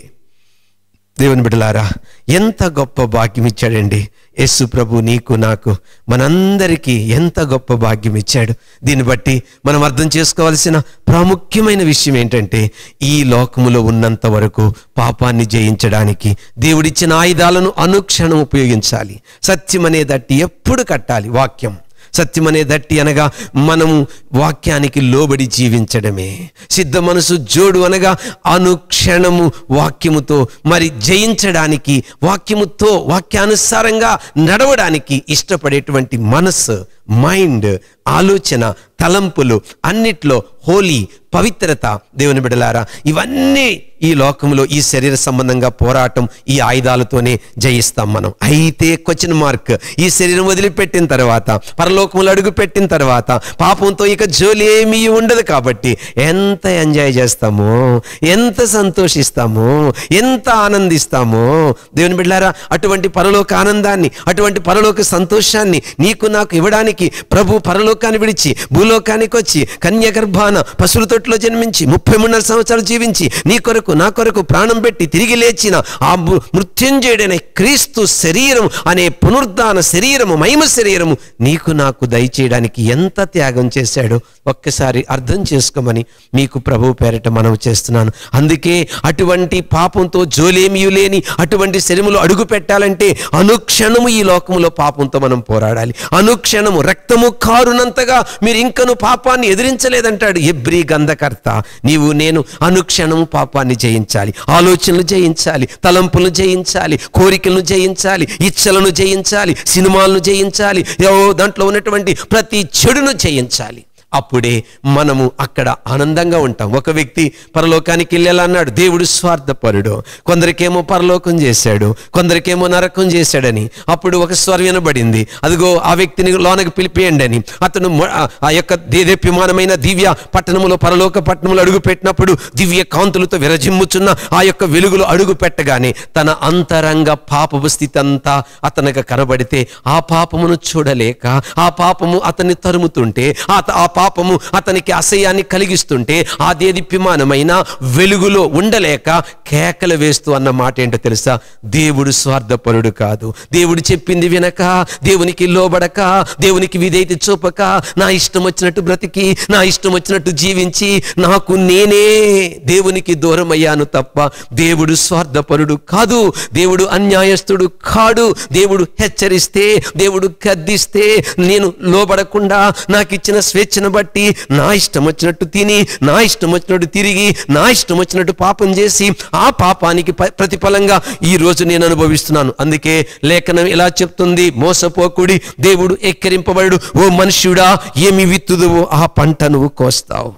A: దేవుని బిడ్డలారా ఎంత గొప్ప భాగ్యం ఇచ్చాడండి యేసు ప్రభు నీకు నాకు మనందరికీ ఎంత గొప్ప భాగ్యం ఇచ్చాడు దీన్ని బట్టి మనం అర్థం చేసుకోవాల్సిన ప్రాముఖ్యమైన విషయం ఏంటంటే ఈ లోకములో ఉన్నంత వరకు పాపాన్ని జయించడానికి దేవుడిచ్చిన ఆయుధాలను అనుక్షణం ఉపయోగించాలి సత్యం అనే దట్టి ఎప్పుడు కట్టాలి వాక్యం సత్యం అనే దట్టి అనగా మనము వాక్యానికి లోబడి జీవించడమే సిద్ధ మనసు జోడు అనగా అనుక్షణము వాక్యముతో మరి జయించడానికి వాక్యముతో వాక్యానుసారంగా నడవడానికి ఇష్టపడేటువంటి మనస్సు మైండ్ ఆలోచన తలంపులు అన్నిట్లో హోలీ పవిత్రత దేవుని బిడలారా ఇవన్నీ ఈ లోకంలో ఈ శరీర సంబంధంగా పోరాటం ఈ ఆయుధాలతోనే జయిస్తాం మనం అయితే క్వశ్చన్ మార్క్ ఈ శరీరం వదిలిపెట్టిన తర్వాత పరలోకములు అడుగు పెట్టిన తర్వాత పాపంతో ఇక జోలి ఏమీ ఉండదు కాబట్టి ఎంత ఎంజాయ్ చేస్తామో ఎంత సంతోషిస్తామో ఎంత ఆనందిస్తామో దేవుని బిడ్డారా అటువంటి పరలోక ఆనందాన్ని అటువంటి పరలోక సంతోషాన్ని నీకు నాకు ఇవ్వడానికి ప్రభు పరలోకాన్ని విడిచి భూలోకానికి వచ్చి కన్యగర్భాన పశువుల తొట్టులో జన్మించి ముప్పై మూడున్నర సంవత్సరాలు జీవించి నీ కొరకు నా కొరకు ప్రాణం పెట్టి తిరిగి లేచిన ఆ మృ- మృత్యుంజయుడైన క్రీస్తు శరీరం అనే పునరుద్ధాన శరీరము మహిమ శరీరము నీకు నాకు దయచేయడానికి ఎంత త్యాగం చేశాడో ఒక్కసారి అర్థం చేసుకోమని మీకు ప్రభు పేరట మనవి చేస్తున్నాను అందుకే అటువంటి పాపంతో జోలేమియు లేని అటువంటి శరీరములో అడుగు పెట్టాలంటే అనుక్షణము ఈ లోకములో పాపంతో మనం పోరాడాలి అనుక్షణము రక్తము కారునంతగా మీరు ఇంకను పాపాన్ని ఎదిరించలేదంటాడు ఎబ్రి గంధకర్త నీవు నేను అనుక్షణము పాపాన్ని జయించాలి ఆలోచనలు జయించాలి తలంపులను జయించాలి కోరికలను జయించాలి ఇచ్చలను జయించాలి సినిమాలను జయించాలి ఏవో దాంట్లో ఉన్నటువంటి ప్రతి చెడును జయించాలి అప్పుడే మనము అక్కడ ఆనందంగా ఉంటాం ఒక వ్యక్తి పరలోకానికి వెళ్ళాలన్నాడు దేవుడు స్వార్థపరుడు కొందరికేమో పరలోకం చేశాడు కొందరికేమో నరకం చేశాడని అప్పుడు ఒక స్వరం వినబడింది అదిగో ఆ వ్యక్తిని లోనకి పిలిపేయండి అని అతను మొ- ఆ- ఆ యొక్క దేదీప్యమానమైన దివ్య పట్టణములో పరలోక పట్టణములో అడుగు పెట్టినప్పుడు దివ్య కాంతులతో విరజిమ్ముచున్న ఆ యొక్క వెలుగులో అడుగు పెట్టగానే తన అంతరంగ పాపపు స్థితి అంతా అతనికి కనబడితే ఆ పాపమును చూడలేక ఆ పాపము అతన్ని తరుముతుంటే ఆ ఆ పాపము అతనికి అసహ్యాన్ని కలిగిస్తుంటే ఆ దేదీప్యమానమైన వెలుగులో ఉండలేక కేకలు వేస్తూ అన్న మాట ఏంటో తెలుసా దేవుడు స్వార్థపరుడు కాదు దేవుడు చెప్పింది వినక దేవునికి లోబడక దేవునికి విధేయత చూపక నా ఇష్టం వచ్చినట్టు బ్రతికి నా ఇష్టం వచ్చినట్టు జీవించి నాకు నేనే దేవునికి దూరం అయ్యాను తప్ప దేవుడు స్వార్థపరుడు కాదు దేవుడు అన్యాయస్తుడు కాడు దేవుడు హెచ్చరిస్తే దేవుడు గద్దిస్తే నేను లోబడకుండా నాకు ఇచ్చిన స్వేచ్ఛను బట్టి నా ఇష్టం వచ్చినట్టు తిని నా ఇష్టం వచ్చినట్టు తిరిగి నా ఇష్టం వచ్చినట్టు పాపం చేసి ఆ పాపానికి ప- ప్రతిఫలంగా ఈ రోజు నేను అనుభవిస్తున్నాను అందుకే లేఖనం ఇలా చెప్తుంది మోసపోకుడి దేవుడు ఎక్కిరింపబడు ఓ మనుష్యుడా ఏమి విత్తుదువో ఆ పంట నువ్వు కోస్తావు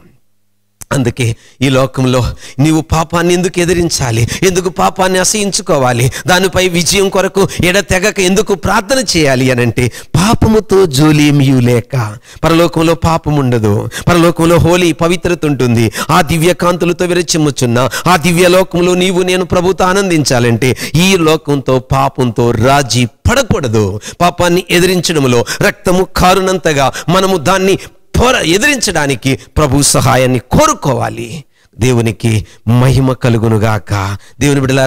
A: అందుకే ఈ లోకంలో నీవు పాపాన్ని ఎందుకు ఎదిరించాలి ఎందుకు పాపాన్ని అసహించుకోవాలి దానిపై విజయం కొరకు ఎడతెగక ఎందుకు ప్రార్థన చేయాలి అనంటే పాపముతో జోలేమియు లేక పరలోకంలో పాపం ఉండదు పరలోకంలో హోలీ పవిత్రత ఉంటుంది ఆ దివ్య కాంతులతో విరచిమ్ముచున్న ఆ దివ్య లోకంలో నీవు నేను ప్రభుతో ఆనందించాలంటే ఈ లోకంతో పాపంతో రాజీ పడకూడదు పాపాన్ని ఎదిరించడంలో రక్తము కారునంతగా మనము దాన్ని పోర ఎదిరించడానికి ప్రభు సహాయాన్ని కోరుకోవాలి దేవునికి మహిమ కలుగునుగాక దేవుని బిడలారా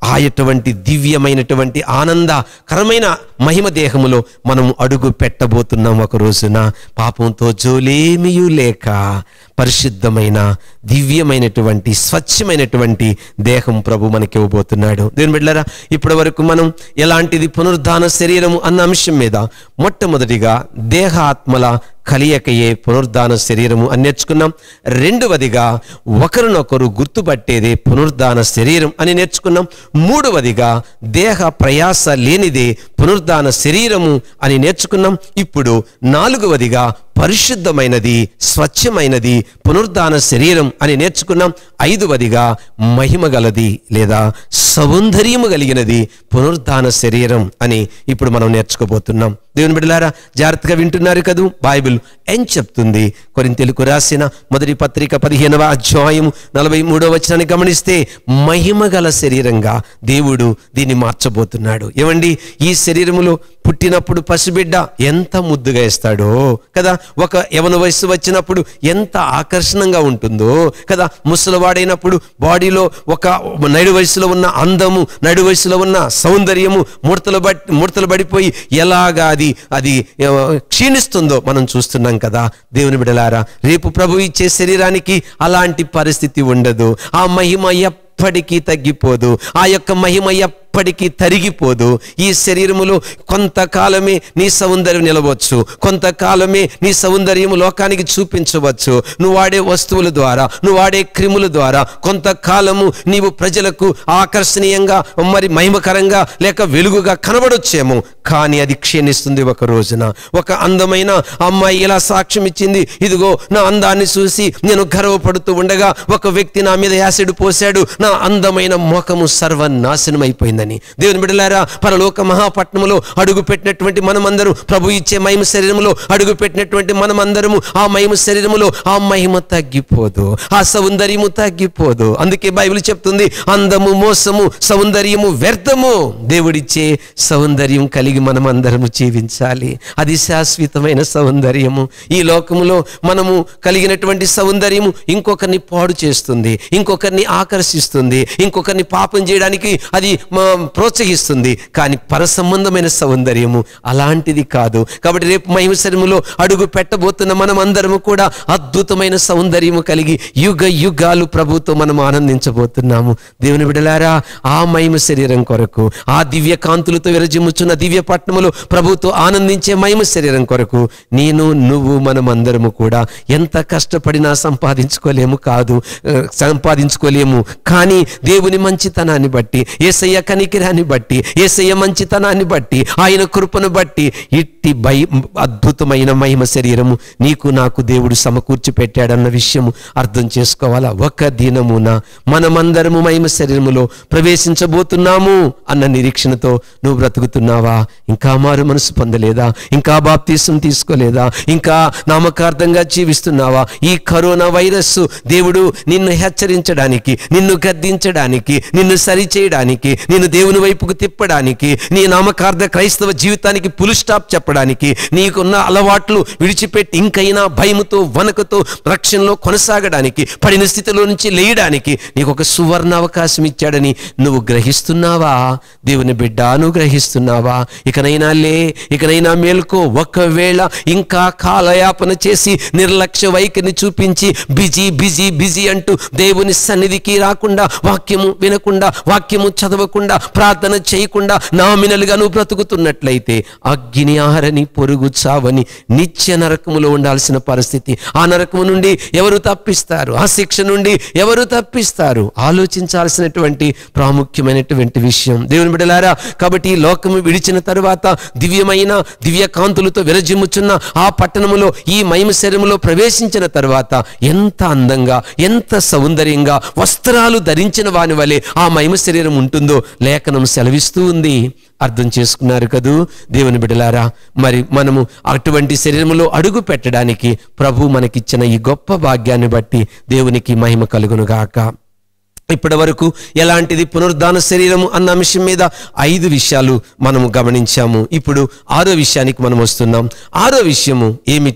A: ఆయటువంటి దివ్యమైనటువంటి ఆనందకరమైన మహిమ దేహములో మనం అడుగు పెట్టబోతున్నాం ఒక రోజున పాపంతో జోలేమియూ లేక పరిశుద్ధమైన దివ్యమైనటువంటి స్వచ్ఛమైనటువంటి దేహం ప్రభు మనకి ఇవ్వబోతున్నాడు దేని బిడ్డలారా ఇప్పటి వరకు మనం ఎలాంటిది పునరుద్ధాన శరీరము అన్న అంశం మీద మొట్టమొదటిగా దేహాత్మల కలియకయే పునరుద్ధాన శరీరము అని నేర్చుకున్నాం రెండవదిగా ఒకరినొకరు గుర్తుపట్టేదే పునరుద్ధాన శరీరం అని నేర్చుకున్నాం మూడవదిగా దేహ ప్రయాస లేనిదే పునరుద్ధాన శరీరము అని నేర్చుకున్నాం ఇప్పుడు నాలుగవదిగా పరిశుద్ధమైనది స్వచ్ఛమైనది పునరుద్ధాన శరీరం అని నేర్చుకున్నాం ఐదవదిగా మహిమ గలది లేదా సౌందర్యము కలిగినది పునరుద్ధాన శరీరం అని ఇప్పుడు మనం నేర్చుకోబోతున్నాం దేవుని బిడ్డలారా జాగ్రత్తగా వింటున్నారు కదూ బైబిల్ ఏం చెప్తుంది కొరింతెలకు రాసిన మొదటి పత్రిక పదిహేనవ అధ్యాయం నలభై మూడవ వచనాన్ని గమనిస్తే మహిమ గల శరీరంగా దేవుడు దీన్ని మార్చబోతున్నాడు ఏమండి ఈ శరీరములో పుట్టినప్పుడు పసిబిడ్డ ఎంత ముద్దుగా ఇస్తాడో కదా ఒక యవన వయసు వచ్చినప్పుడు ఎంత ఆకర్షణంగా ఉంటుందో కదా ముసలివాడైనప్పుడు బాడీలో ఒక నడు వయసులో ఉన్న అందము నడు వయసులో ఉన్న సౌందర్యము ముడతలు బట్టి ముడతలు పడిపోయి ఎలాగా అది అది ఆ, క్షీణిస్తుందో మనం చూస్తున్నాం కదా దేవుని బిడలారా రేపు ప్రభు ఇచ్చే శరీరానికి అలాంటి పరిస్థితి ఉండదు ఆ మహిమ ఎప్పటికీ తగ్గిపోదు ఆ యొక్క మహిమ ఎప్పటికీ తరిగిపోదు ఈ శరీరములో కొంతకాలమే నీ సౌందర్యం నిలవచ్చు కొంతకాలమే నీ సౌందర్యము లోకానికి చూపించవచ్చు నువ్వు వాడే వస్తువుల ద్వారా నువ్వు వాడే క్రిముల ద్వారా కొంతకాలము నీవు ప్రజలకు ఆకర్షణీయంగా మరి మహిమకరంగా లేక వెలుగుగా కనబడొచ్చేమో కానీ అది క్షీణిస్తుంది ఒక రోజున ఒక అందమైన అమ్మాయి ఇలా సాక్ష్యం ఇచ్చింది ఇదిగో నా అందాన్ని చూసి నేను గర్వపడుతూ ఉండగా ఒక వ్యక్తి నా మీద యాసిడ్ పోశాడు నా అందమైన ముఖము సర్వనాశనం అయిపోయిందని దేవుని బిడలారా పరలోక మహాపట్నములో అడుగు పెట్టినటువంటి మనమందరం ప్రభు ఇచ్చే మహిమ శరీరములో అడుగు పెట్టినటువంటి మనమందరము ఆ మహిమ శరీరములో ఆ మహిమ తగ్గిపోదు ఆ సౌందర్యము తగ్గిపోదు అందుకే బైబిల్ చెప్తుంది అందము మోసము సౌందర్యము వ్యర్థము దేవుడిచ్చే సౌందర్యం కలిగి మనం అందరము జీవించాలి అది శాశ్వతమైన సౌందర్యము ఈ లోకములో మనము కలిగినటువంటి సౌందర్యము ఇంకొకరిని పాడు చేస్తుంది ఇంకొకరిని ఆకర్షిస్తుంది ఇంకొకరిని పాపం చేయడానికి అది మ- ప్రోత్సహిస్తుంది కానీ పర సంబంధమైన సౌందర్యము అలాంటిది కాదు కాబట్టి రేపు మహిమశరములో అడుగు పెట్టబోతున్న మనం అందరము కూడా అద్భుతమైన సౌందర్యము కలిగి యుగ యుగాలు ప్రభుతో మనం ఆనందించబోతున్నాము దేవుని బిడలారా ఆ మహిమ శరీరం కొరకు ఆ దివ్య కాంతులతో విరజిమ్ముచున్న దివ్య పట్టణములో ప్రభుతో ఆనందించే మహిమ శరీరం కొరకు నేను నువ్వు మనం అందరము కూడా ఎంత కష్టపడినా సంపాదించుకోలేము కాదు ఆ, సంపాదించుకోలేము కానీ దేవుని మంచితనాన్ని బట్టి ఏసయ్య కనికిరాన్ని బట్టి ఏసయ్య మంచితనాన్ని బట్టి ఆయన కృపను బట్టి ఇట్టి భయ అద్భుతమైన మహిమ శరీరము నీకు నాకు దేవుడు సమకూర్చి పెట్టాడన్న విషయము అర్థం చేసుకోవాలా ఒక దినమున మనమందరము మహిమ శరీరములో ప్రవేశించబోతున్నాము అన్న నిరీక్షణతో నువ్వు బ్రతుకుతున్నావా ఇంకా మారు మనసు పొందలేదా ఇంకా బాప్తీసం తీసుకోలేదా ఇంకా నామకార్థంగా జీవిస్తున్నావా ఈ కరోనా వైరస్ దేవుడు నిన్ను హెచ్చరించడానికి నిన్ను గద్దించడానికి నిన్ను సరిచేయడానికి నిన్ను దేవుని వైపుకు తిప్పడానికి నీ నామకార్థ క్రైస్తవ జీవితానికి పులు స్టాప్ చెప్పడానికి నీకున్న అలవాట్లు విడిచిపెట్టి ఇంకైనా భయముతో వనకతో రక్షణలో కొనసాగడానికి పడిన స్థితిలో నుంచి లేయడానికి నీకు ఒక సువర్ణ అవకాశం ఇచ్చాడని నువ్వు గ్రహిస్తున్నావా దేవుని బిడ్డ నువ్వు గ్రహిస్తున్నావా ఇకనైనా లే ఇకనైనా మేల్కో ఒకవేళ ఇంకా కాలయాపన చేసి నిర్లక్ష్య వైఖరిని చూపించి బిజీ బిజీ బిజీ అంటూ దేవుని సన్నిధికి రాకుండా వాక్యము వినకుండా వాక్యము చదవకుండా ప్రార్థన చేయకుండా నామినలుగా నువ్వు బ్రతుకుతున్నట్లయితే అగ్ని ఆహారని పొరుగు చావని నిత్య నరకములో ఉండాల్సిన పరిస్థితి ఆ నరకము నుండి ఎవరు తప్పిస్తారు ఆ శిక్ష నుండి ఎవరు తప్పిస్తారు ఆలోచించాల్సినటువంటి ప్రాముఖ్యమైనటువంటి విషయం దేవుని బిడలారా కాబట్టి ఈ లోకము విడిచిన తరువాత దివ్యమైన దివ్య కాంతులతో విరజిమ్ముచున్న ఆ పట్టణములో ఈ మహిమ శరీరములో ప్రవేశించిన తరువాత ఎంత అందంగా ఎంత సౌందర్యంగా వస్త్రాలు ధరించిన వాని వలె ఆ మహిమ శరీరం ఉంటుందో లేఖనం సెలవిస్తూ ఉంది అర్థం చేసుకున్నారు కదూ దేవుని బిడలారా మరి మనము అటువంటి శరీరములో అడుగు పెట్టడానికి ప్రభు మనకిచ్చిన ఈ గొప్ప భాగ్యాన్ని బట్టి దేవునికి మహిమ కలుగునుగాక ఇప్పటి వరకు ఎలాంటిది పునరుద్ధాన శరీరము అన్న అంశం మీద ఐదు విషయాలు మనము గమనించాము ఇప్పుడు ఆరో విషయానికి మనం వస్తున్నాం ఆరో విషయము ఏమిటి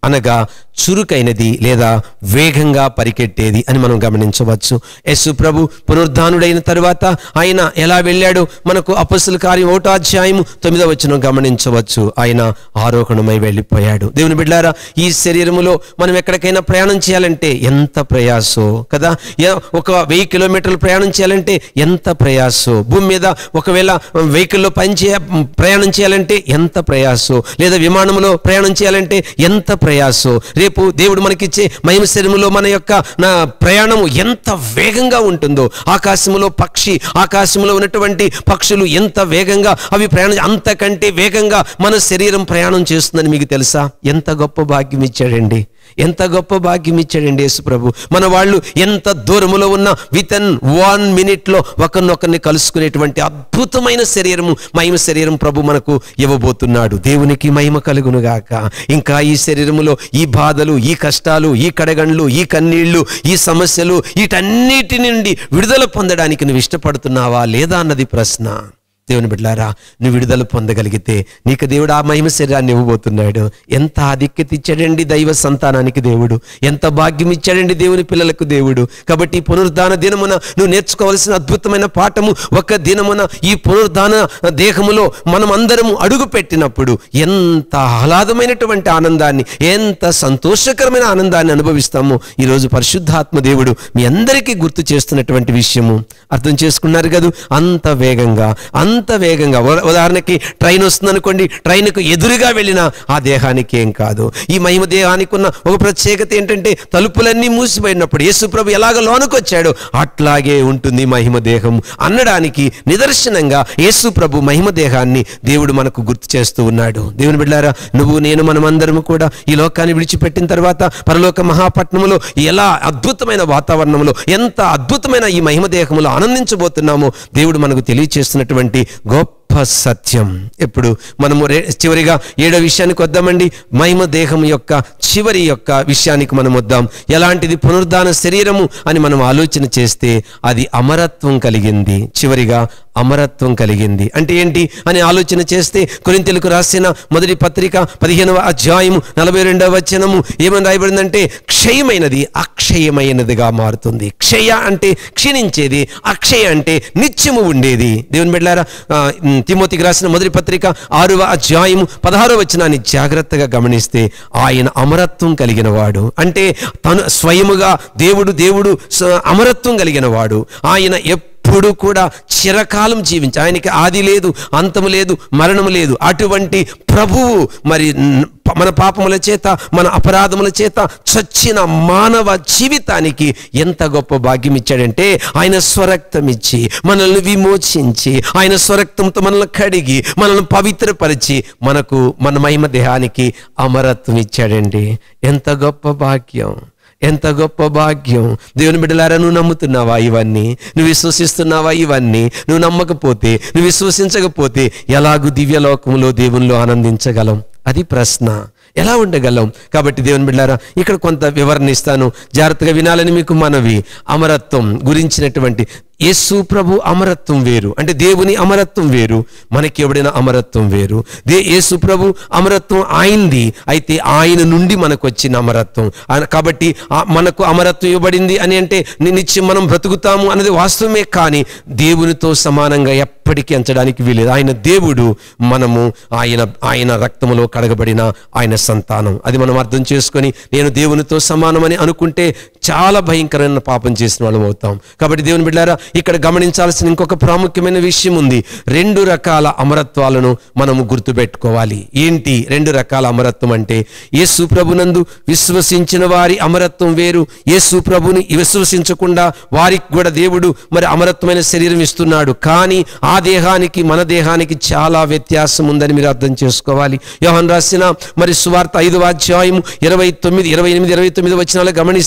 A: అనగా చురుకైనది లేదా వేగంగా పరికెట్టేది అని మనం గమనించవచ్చు యేసు ప్రభు పునరుద్ధానుడైన తరువాత ఆయన ఎలా వెళ్ళాడో మనకు అపస్సుల కార్యం ఒకటో అధ్యాయము తొమ్మిదో వచనం గమనించవచ్చు ఆయన ఆరోహణమై వెళ్ళిపోయాడు దేవుని బిడ్డారా ఈ శరీరములో మనం ఎక్కడికైనా ప్రయాణం చేయాలంటే ఎంత ప్రయాసో కదా ఎ- ఒక వెయ్యి కిలోమీటర్లు ప్రయాణం చేయాలంటే ఎంత ప్రయాసో భూమి మీద ఒకవేళ వెహికల్లో పని చేయ ప్రయాణం చేయాలంటే ఎంత ప్రయాసో లేదా విమానంలో ప్రయాణం చేయాలంటే ఎంత ప్రయాసో రేపు దేవుడు మనకిచ్చే మహిమ శరీరములో మన యొక్క నా ప్రయాణము ఎంత వేగంగా ఉంటుందో ఆకాశములో పక్షి ఆకాశంలో ఉన్నటువంటి పక్షులు ఎంత వేగంగా అవి ప్రయాణం అంతకంటే వేగంగా మన శరీరం ప్రయాణం చేస్తుందని మీకు తెలుసా ఎంత గొప్ప భాగ్యం ఇచ్చాడండి ఎంత గొప్ప భాగ్యం ఇచ్చాడండి యేసు ప్రభు మన వాళ్ళు ఎంత దూరములో ఉన్న విత్ అన్ వన్ మినిట్లో ఒకరినొకరిని కలుసుకునేటువంటి అద్భుతమైన శరీరము మహిమ శరీరం ప్రభు మనకు ఇవ్వబోతున్నాడు దేవునికి మహిమ కలుగునుగాక ఇంకా ఈ శరీరములో ఈ బాధలు ఈ కష్టాలు ఈ కడగండ్లు ఈ కన్నీళ్లు ఈ సమస్యలు వీటన్నిటి నుండి విడుదల పొందడానికి నువ్వు ఇష్టపడుతున్నావా లేదా అన్నది ప్రశ్న దేవుని బిడ్డారా నువ్వు విడుదల పొందగలిగితే నీకు దేవుడు ఆ మహిమ శరీరాన్ని ఇవ్వబోతున్నాడు ఎంత ఆధిక్యత ఇచ్చాడండి దైవ సంతానానికి దేవుడు ఎంత భాగ్యం ఇచ్చాడండి దేవుని పిల్లలకు దేవుడు కాబట్టి ఈ పునరుద్ధాన దినమున నువ్వు నేర్చుకోవాల్సిన అద్భుతమైన పాఠము ఒక దినమున ఈ పునరుద్ధాన దేహములో మనం అందరము అడుగు పెట్టినప్పుడు ఎంత ఆహ్లాదమైనటువంటి ఆనందాన్ని ఎంత సంతోషకరమైన ఆనందాన్ని అనుభవిస్తామో ఈరోజు పరిశుద్ధాత్మ దేవుడు మీ అందరికీ గుర్తు చేస్తున్నటువంటి విషయము అర్థం చేసుకున్నారు కదా అంత వేగంగా అంత వేగంగా ఉదా- ఉదాహరణకి ట్రైన్ వస్తుందనుకోండి ట్రైన్కు ఎదురుగా వెళ్ళిన ఆ దేహానికి ఏం కాదు ఈ మహిమ దేహానికి ఉన్న ఒక ప్రత్యేకత ఏంటంటే తలుపులన్నీ మూసిపోయినప్పుడు యేసుప్రభు ఎలాగ లోనకొచ్చాడో అట్లాగే ఉంటుంది మహిమ దేహం అనడానికి నిదర్శనంగా యేసు ప్రభు మహిమ దేహాన్ని దేవుడు మనకు గుర్తు చేస్తూ ఉన్నాడు దేవుని బిడ్డారా నువ్వు నేను మనమందరము కూడా ఈ లోకాన్ని విడిచిపెట్టిన తర్వాత పరలోక మహాపట్నములో ఎలా అద్భుతమైన వాతావరణంలో ఎంత అద్భుతమైన ఈ మహిమ దేహములో ఆనందించబోతున్నామో దేవుడు మనకు తెలియచేస్తున్నటువంటి గొప్ప సత్యం ఇప్పుడు మనము రే- చివరిగా ఏడో విషయానికి వద్దామండి మహిమ దేహం యొక్క చివరి యొక్క విషయానికి మనం వద్దాం ఎలాంటిది పునరుద్ధాన శరీరము అని మనం ఆలోచన చేస్తే అది అమరత్వం కలిగింది చివరిగా అమరత్వం కలిగింది అంటే ఏంటి అని ఆలోచన చేస్తే కొరింతలకు రాసిన మొదటి పత్రిక పదిహేనవ అధ్యాయము నలభై రెండవ వచనము ఏమని రాయబడిందంటే క్షయమైనది అక్షయమైనదిగా మారుతుంది క్షయ అంటే క్షీణించేది అక్షయ అంటే నిత్యము ఉండేది దేవుని బిడ్డారా ఆ, ఉమ్, తిమోతికి రాసిన మొదటి పత్రిక ఆరవ అధ్యాయము పదహారవ వచనాన్ని జాగ్రత్తగా గమనిస్తే ఆయన అమరత్వం కలిగిన వాడు అంటే తను స్వయముగా దేవుడు దేవుడు స- అమరత్వం కలిగిన వాడు ఆయన ఎప్పుడు కూడా చిరకాలం జీవించి ఆయనకి ఆది లేదు అంతము లేదు మరణము లేదు అటువంటి ప్రభువు మరి న్- మన పాపముల చేత మన అపరాధముల చేత చచ్చిన మానవ జీవితానికి ఎంత గొప్ప భాగ్యం ఇచ్చాడంటే ఆయన స్వరక్తం ఇచ్చి మనల్ని విమోచించి ఆయన స్వరక్తంతో మనల్ని కడిగి మనల్ని పవిత్రపరిచి మనకు మన మహిమ దేహానికి అమరత్వం ఇచ్చాడండి ఎంత గొప్ప భాగ్యం ఎంత గొప్ప భాగ్యం దేవుని బిడ్డలారా నువ్వు నమ్ముతున్నావా ఇవన్నీ నువ్వు విశ్వసిస్తున్నావా ఇవన్నీ నువ్వు నమ్మకపోతే నువ్వు విశ్వసించకపోతే ఎలాగూ దివ్యలోకములో దేవునిలో ఆనందించగలం అది ప్రశ్న ఎలా ఉండగలం కాబట్టి దేవుని బిడ్డారా ఇక్కడ కొంత వివరణ ఇస్తాను జాగ్రత్తగా వినాలని మీకు మనవి అమరత్వం గురించినటువంటి యేసు ప్రభు అమరత్వం వేరు అంటే దేవుని అమరత్వం వేరు మనకి ఎవడైనా అమరత్వం వేరు దే యేసు ప్రభు అమరత్వం ఆయనది అయితే ఆయన నుండి మనకు వచ్చిన అమరత్వం ఆయన- కాబట్టి ఆ మనకు అమరత్వం ఇవ్వబడింది అని అంటే ని- నిత్యం మనం బ్రతుకుతాము అన్నది వాస్తవమే కానీ దేవునితో సమానంగా ఎప్పటికీ ఎంచడానికి వీలేదు ఆయన దేవుడు మనము ఆయన ఆయన రక్తములో కడగబడిన ఆయన సంతానం అది మనం అర్థం చేసుకొని నేను దేవునితో సమానమని అనుకుంటే చాలా భయంకరమైన పాపం చేసిన వాళ్ళం అవుతాం కాబట్టి దేవుని బిడ్డారా ఇక్కడ గమనించాల్సిన ఇంకొక ప్రాముఖ్యమైన విషయం ఉంది రెండు రకాల అమరత్వాలను మనము గుర్తుపెట్టుకోవాలి ఏంటి రెండు రకాల అమరత్వం అంటే యేసు ప్రభునందు విశ్వసించిన వారి అమరత్వం వేరు యేసు ప్రభుని విశ్వసించకుండా వారికి కూడా దేవుడు మరి అమరత్వమైన శరీరం ఇస్తున్నాడు కానీ ఆ దేహానికి మన దేహానికి చాలా వ్యత్యాసం ఉందని మీరు అర్థం చేసుకోవాలి యోహన్ రాసిన మరి సువార్త ఐదు అధ్యాయం ఇరవై తొమ్మిది ఇరవై ఎనిమిది ఇరవై తొమ్మిది వచనాలు గమనిస్తే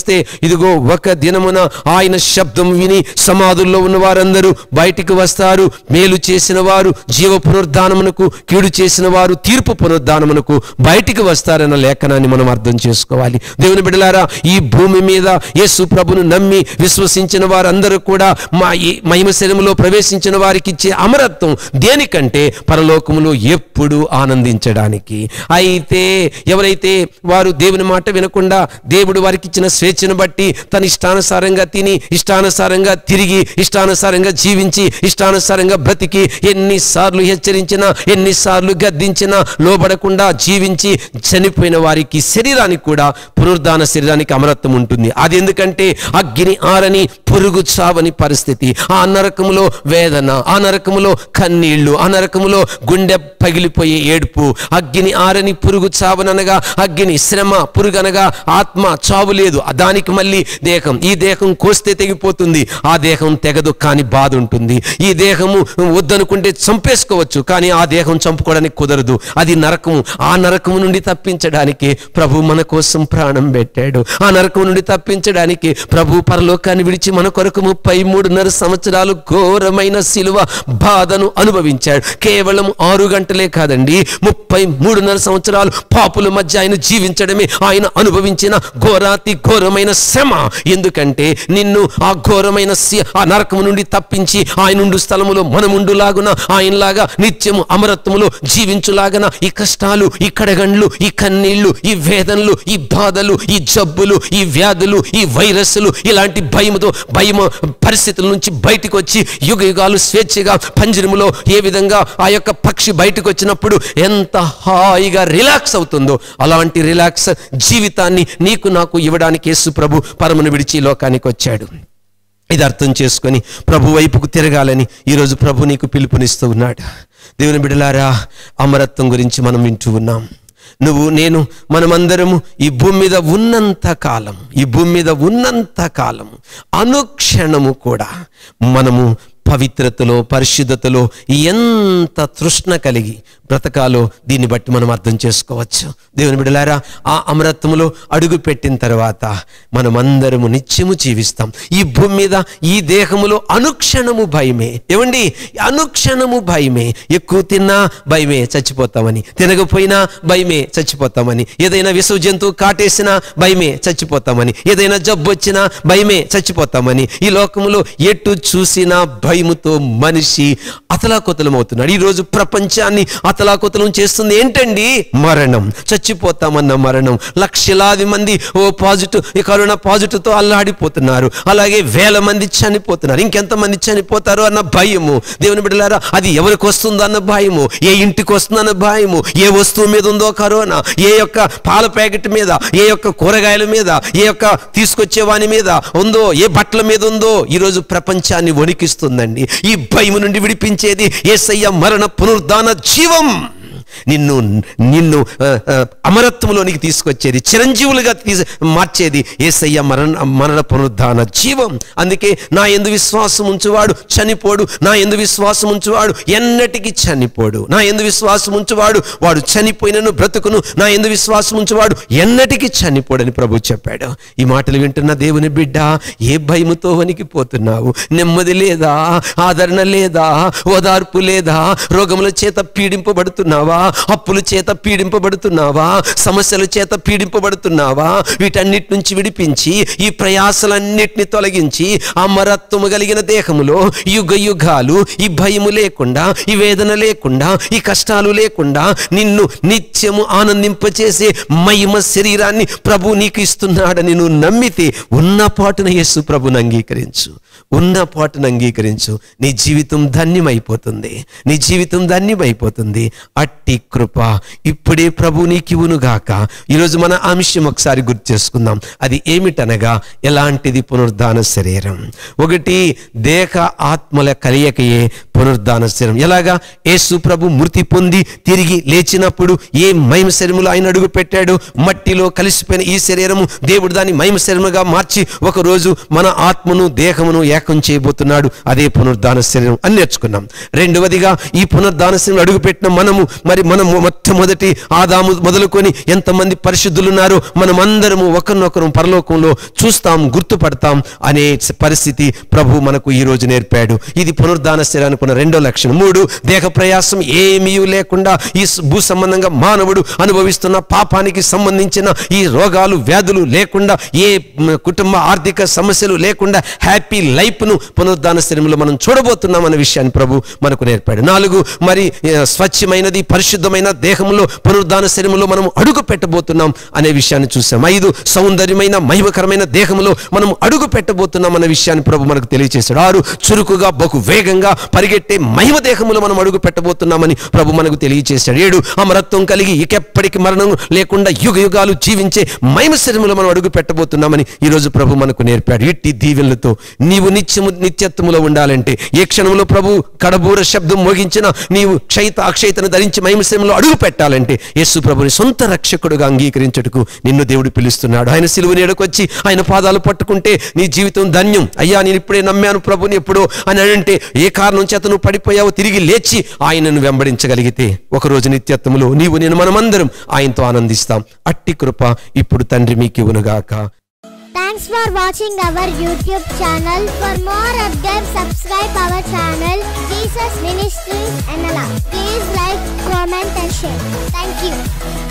A: ఇదిగో ఒక దినమున ఆయన శబ్దం విని సమాధుల్లో ఉన్న వారందరూ బయటికి వస్తారు మేలు చేసిన వారు జీవ పునరుద్ధానమునకు కీడు చేసిన వారు తీర్పు పునరుద్ధానమునకు బయటికి వస్తారన్న లేఖనాన్ని మనం అర్థం చేసుకోవాలి దేవుని బిడలారా ఈ భూమి మీద యేసు ప్రభును నమ్మి విశ్వసించిన వారందరూ కూడా మా ఈ మహిమ శరీరములో ప్రవేశించిన వారికి ఇచ్చే అమరత్వం దేనికంటే పరలోకములో ఎప్పుడు ఆనందించడానికి అయితే ఎవరైతే వారు దేవుని మాట వినకుండా దేవుడు వారికి ఇచ్చిన స్వేచ్ఛను బట్టి తన ఇష్టానుసారంగా తిని ఇష్టానుసారంగా తిరిగి ఇష్టానుసారంగా జీవించి ఇష్టానుసారంగా బ్రతికి ఎన్నిసార్లు హెచ్చరించినా ఎన్నిసార్లు గద్దించినా లోబడకుండా జీవించి చనిపోయిన వారికి శరీరానికి కూడా పునరుద్ధాన శరీరానికి అమరత్వం ఉంటుంది అది ఎందుకంటే అగ్ని ఆరని పురుగు చావని పరిస్థితి ఆ నరకములో వేదన ఆ నరకములో కన్నీళ్లు ఆ నరకములో గుండె పగిలిపోయే ఏడుపు అగ్ని ఆరని పురుగు చావననగా అగ్ని శ్రమ పురుగు అనగా ఆత్మ చావు లేదు దానికి మళ్ళీ దేహం ఈ దేహం కోస్తే తెగిపోతుంది ఆ దేహం తెగదు కానీ బాధ ఉంటుంది ఈ దేహము వద్దనుకుంటే చంపేసుకోవచ్చు కానీ ఆ దేహం చంపుకోవడానికి కుదరదు అది నరకము ఆ నరకము నుండి తప్పించడానికి ప్రభు మన కోసం ప్రాణం పెట్టాడు ఆ నరకం నుండి తప్పించడానికి ప్రభు పరలోకాన్ని విడిచి మన కొరకు ముప్పై మూడున్నర సంవత్సరాలు ఘోరమైన శిలువ బాధను అనుభవించాడు కేవలం ఆరు గంటలే కాదండి ముప్పై మూడున్నర సంవత్సరాలు పాపుల మధ్య ఆయన జీవించడమే ఆయన అనుభవించిన ఘోరాతి ఘోరమైన శ్రమ ఎందుకంటే నిన్ను ఆ ఘోరమైన సి- ఆ నరకము నుండి తప్పించి ఆయన ఉండు స్థలములో మనముండులాగున ఆయనలాగా నిత్యము అమరత్వములో జీవించులాగన ఈ కష్టాలు ఈ కడగండ్లు ఈ కన్నీళ్లు ఈ వేదనలు ఈ బాధలు ఈ జబ్బులు ఈ వ్యాధులు ఈ వైరస్లు ఇలాంటి భయముతో భయమ పరిస్థితుల నుంచి బయటకు వచ్చి యుగ యుగాలు స్వేచ్ఛగా పంజరములో ఏ విధంగా ఆ యొక్క పక్షి బయటకు వచ్చినప్పుడు ఎంత హాయిగా రిలాక్స్ అవుతుందో అలాంటి రిలాక్స్ జీవితాన్ని నీకు నాకు ఇవ్వడానికి యేసు ప్రభు పరమును విడిచి ఈ లోకానికి వచ్చాడు ఇది అర్థం చేసుకొని ప్రభు వైపుకు తిరగాలని ఈరోజు ప్రభు నీకు పిలుపునిస్తూ ఉన్నాడు దేవుని బిడలారా అమరత్వం గురించి మనం వింటూ ఉన్నాం నువ్వు నేను మనమందరము ఈ భూమి మీద ఉన్నంత కాలం ఈ భూమి మీద ఉన్నంత కాలం అనుక్షణము కూడా మనము పవిత్రతలో పరిశుద్ధతలో ఎంత తృష్ణ కలిగి బ్రతకాలో దీన్ని బట్టి మనం అర్థం చేసుకోవచ్చు దేవుని బిడలారా ఆ అమరత్వములో అడుగు పెట్టిన తర్వాత మనమందరము నిత్యము జీవిస్తాం ఈ భూమి మీద ఈ దేహములో అనుక్షణము భయమే ఏమండి అనుక్షణము భయమే ఎక్కువ తిన్నా భయమే చచ్చిపోతామని తినకపోయినా భయమే చచ్చిపోతామని ఏదైనా విషవ జంతువు కాటేసినా భయమే చచ్చిపోతామని ఏదైనా జబ్బు వచ్చినా భయమే చచ్చిపోతామని ఈ లోకములో ఎటు చూసినా భయముతో మనిషి అతలాకుతలం అవుతున్నాడు ఈరోజు ప్రపంచాన్ని అతలాకుతలం చేస్తుంది ఏంటండి మరణం చచ్చిపోతామన్న మరణం లక్షలాది మంది ఓ పాజిటివ్ ఈ కరోనా పాజిటివ్తో అల్లాడిపోతున్నారు అలాగే వేల మంది చనిపోతున్నారు ఇంకెంతమంది చనిపోతారు అన్న భయము దేవుని బిడ్డలారా అది ఎవరికి వస్తుందో అన్న భయము ఏ ఇంటికి వస్తుందన్న భయము ఏ వస్తువు మీద ఉందో కరోనా ఏ యొక్క పాల ప్యాకెట్ మీద ఏ యొక్క కూరగాయల మీద ఏ యొక్క తీసుకొచ్చే వాని మీద ఉందో ఏ బట్టల మీద ఉందో ఈరోజు ప్రపంచాన్ని వణికిస్తుందండి ఈ భయము నుండి విడిపించేది ఏసయ్య మరణ పునరుద్ధాన జీవం నిన్ను నిన్ను ఆ, ఆ, అమరత్వంలోనికి తీసుకొచ్చేది చిరంజీవులుగా తీసి మార్చేది ఏసయ్య మరణ మరణ పునరుద్ధాన జీవం అందుకే నా ఎందు విశ్వాసం ఉంచువాడు చనిపోడు నా ఎందు విశ్వాసం ఉంచువాడు ఎన్నటికీ చనిపోడు నా ఎందు విశ్వాసం ఉంచువాడు వాడు చనిపోయినను బ్రతుకును నా ఎందు విశ్వాసం ఉంచువాడు ఎన్నటికీ చనిపోడని ప్రభు చెప్పాడు ఈ మాటలు వింటున్న దేవుని బిడ్డ ఏ భయముతో వణికిపోతున్నావు నెమ్మది లేదా ఆదరణ లేదా ఓదార్పు లేదా రోగముల చేత పీడింపబడుతున్నావా అప్పుల చేత పీడింపబడుతున్నావా సమస్యల చేత పీడింపబడుతున్నావా వీటన్నిటి నుంచి విడిపించి ఈ ప్రయాసలన్నిటిని తొలగించి అమరత్వము కలిగిన దేహములో యుగ యుగాలు ఈ భయము లేకుండా ఈ వేదన లేకుండా ఈ కష్టాలు లేకుండా నిన్ను నిత్యము ఆనందింపచేసే మహిమ శరీరాన్ని ప్రభు నీకు ఇస్తున్నాడని నువ్వు నమ్మితే ఉన్న పాటున యేసు ప్రభుని అంగీకరించు ఉన్న పాటును అంగీకరించు నీ జీవితం ధన్యమైపోతుంది నీ జీవితం ధన్యమైపోతుంది అట్టి కృప ఇప్పుడే ప్రభు నీకివునుగాక ఈరోజు మన అంశం ఒకసారి గుర్తు చేసుకుందాం అది ఏమిటనగా ఎలాంటిది పునరుద్ధాన శరీరం ఒకటి దేహ ఆత్మల కలియకయే పునరుద్ధాన శరీరం ఎలాగా యేసు ప్రభు మృతి పొంది తిరిగి లేచినప్పుడు ఏ మహిమ శరీరములో ఆయన అడుగు పెట్టాడు మట్టిలో కలిసిపోయిన ఈ శరీరము దేవుడు దాన్ని మహిమ శరీరముగా మార్చి ఒక రోజు మన ఆత్మను దేహమును ఏకం చేయబోతున్నాడు అదే పునరుద్ధాన శరీరం అని నేర్చుకున్నాం రెండవదిగా ఈ పునరుద్ధాన శరీరం అడుగుపెట్టిన మనము మరి మనం మొట్టమొదటి ఆదాము మొదలుకొని ఎంతమంది పరిశుద్ధులు ఉన్నారో మనమందరము ఒకరినొకరు పరలోకంలో చూస్తాం గుర్తుపడతాం అనే పరిస్థితి ప్రభు మనకు ఈ రోజు నేర్పాడు ఇది పునరుద్ధాన శరీరానికి ఉన్న రెండో లక్షణం మూడు దేహ ప్రయాసం ఏమీ లేకుండా ఈ భూ సంబంధంగా మానవుడు అనుభవిస్తున్న పాపానికి సంబంధించిన ఈ రోగాలు వ్యాధులు లేకుండా ఏ మ్, కుటుంబ ఆర్థిక సమస్యలు లేకుండా హ్యాపీ లైఫ్ను పునరుద్ధాన శరీరంలో మనం చూడబోతున్నాం అనే విషయాన్ని ప్రభు మనకు నేర్పాడు నాలుగు మరి ఏ, స్వచ్ఛమైనది పరిశుద్ధమైన దేహంలో పునరుద్ధాన శరీరంలో మనం అడుగు పెట్టబోతున్నాం అనే విషయాన్ని చూసాం ఐదు సౌందర్యమైన మహిమకరమైన దేహంలో మనం అడుగు పెట్టబోతున్నాం అనే విషయాన్ని ప్రభు మనకు తెలియజేశాడు ఆరు చురుకుగా బహు వేగంగా పరిగెట్టే మహిమ దేహంలో మనం అడుగు పెట్టబోతున్నామని ప్రభు మనకు తెలియజేశాడు ఏడు అమరత్వం కలిగి ఇకెప్పటికి మరణం లేకుండా యుగ యుగాలు జీవించే మహిమ శరీరంలో మనం అడుగు పెట్టబోతున్నామని ఈరోజు ప్రభు మనకు నేర్పాడు ఇట్టి దీవెనలతో నీవు నిత్యము నిత్యత్వములో ఉండాలంటే ఏ క్షణంలో ప్రభు కడబూర శబ్దం మోగించిన నీవు క్షయిత అక్షయితను ధరించి మహిమ శరీరంలో అడుగు పెట్టాలంటే యేసు ప్రభుని సొంత రక్షకుడుగా అంగీకరించుటకు నిన్ను దేవుడు పిలుస్తున్నాడు ఆయన సిలువ నీడకొచ్చి ఆయన పాదాలు పట్టుకుంటే నీ జీవితం ధన్యం అయ్యా నేను ఇప్పుడే నమ్మాను ప్రభుని ఎప్పుడో అని అంటే ఏ కారణం చేత నువ్వు పడిపోయావో తిరిగి లేచి ఆయనను వెంబడించగలిగితే ఒకరోజు నిత్యత్వములో నీవు నేను మనమందరం ఆయనతో ఆనందిస్తాం అట్టి కృప ఇప్పుడు తండ్రి మీకు ఇవ్వనుగాక
B: Thanks for watching our YouTube channel. For more updates, subscribe our channel, Jesus Ministries NLR. Please like, comment and share. Thank you.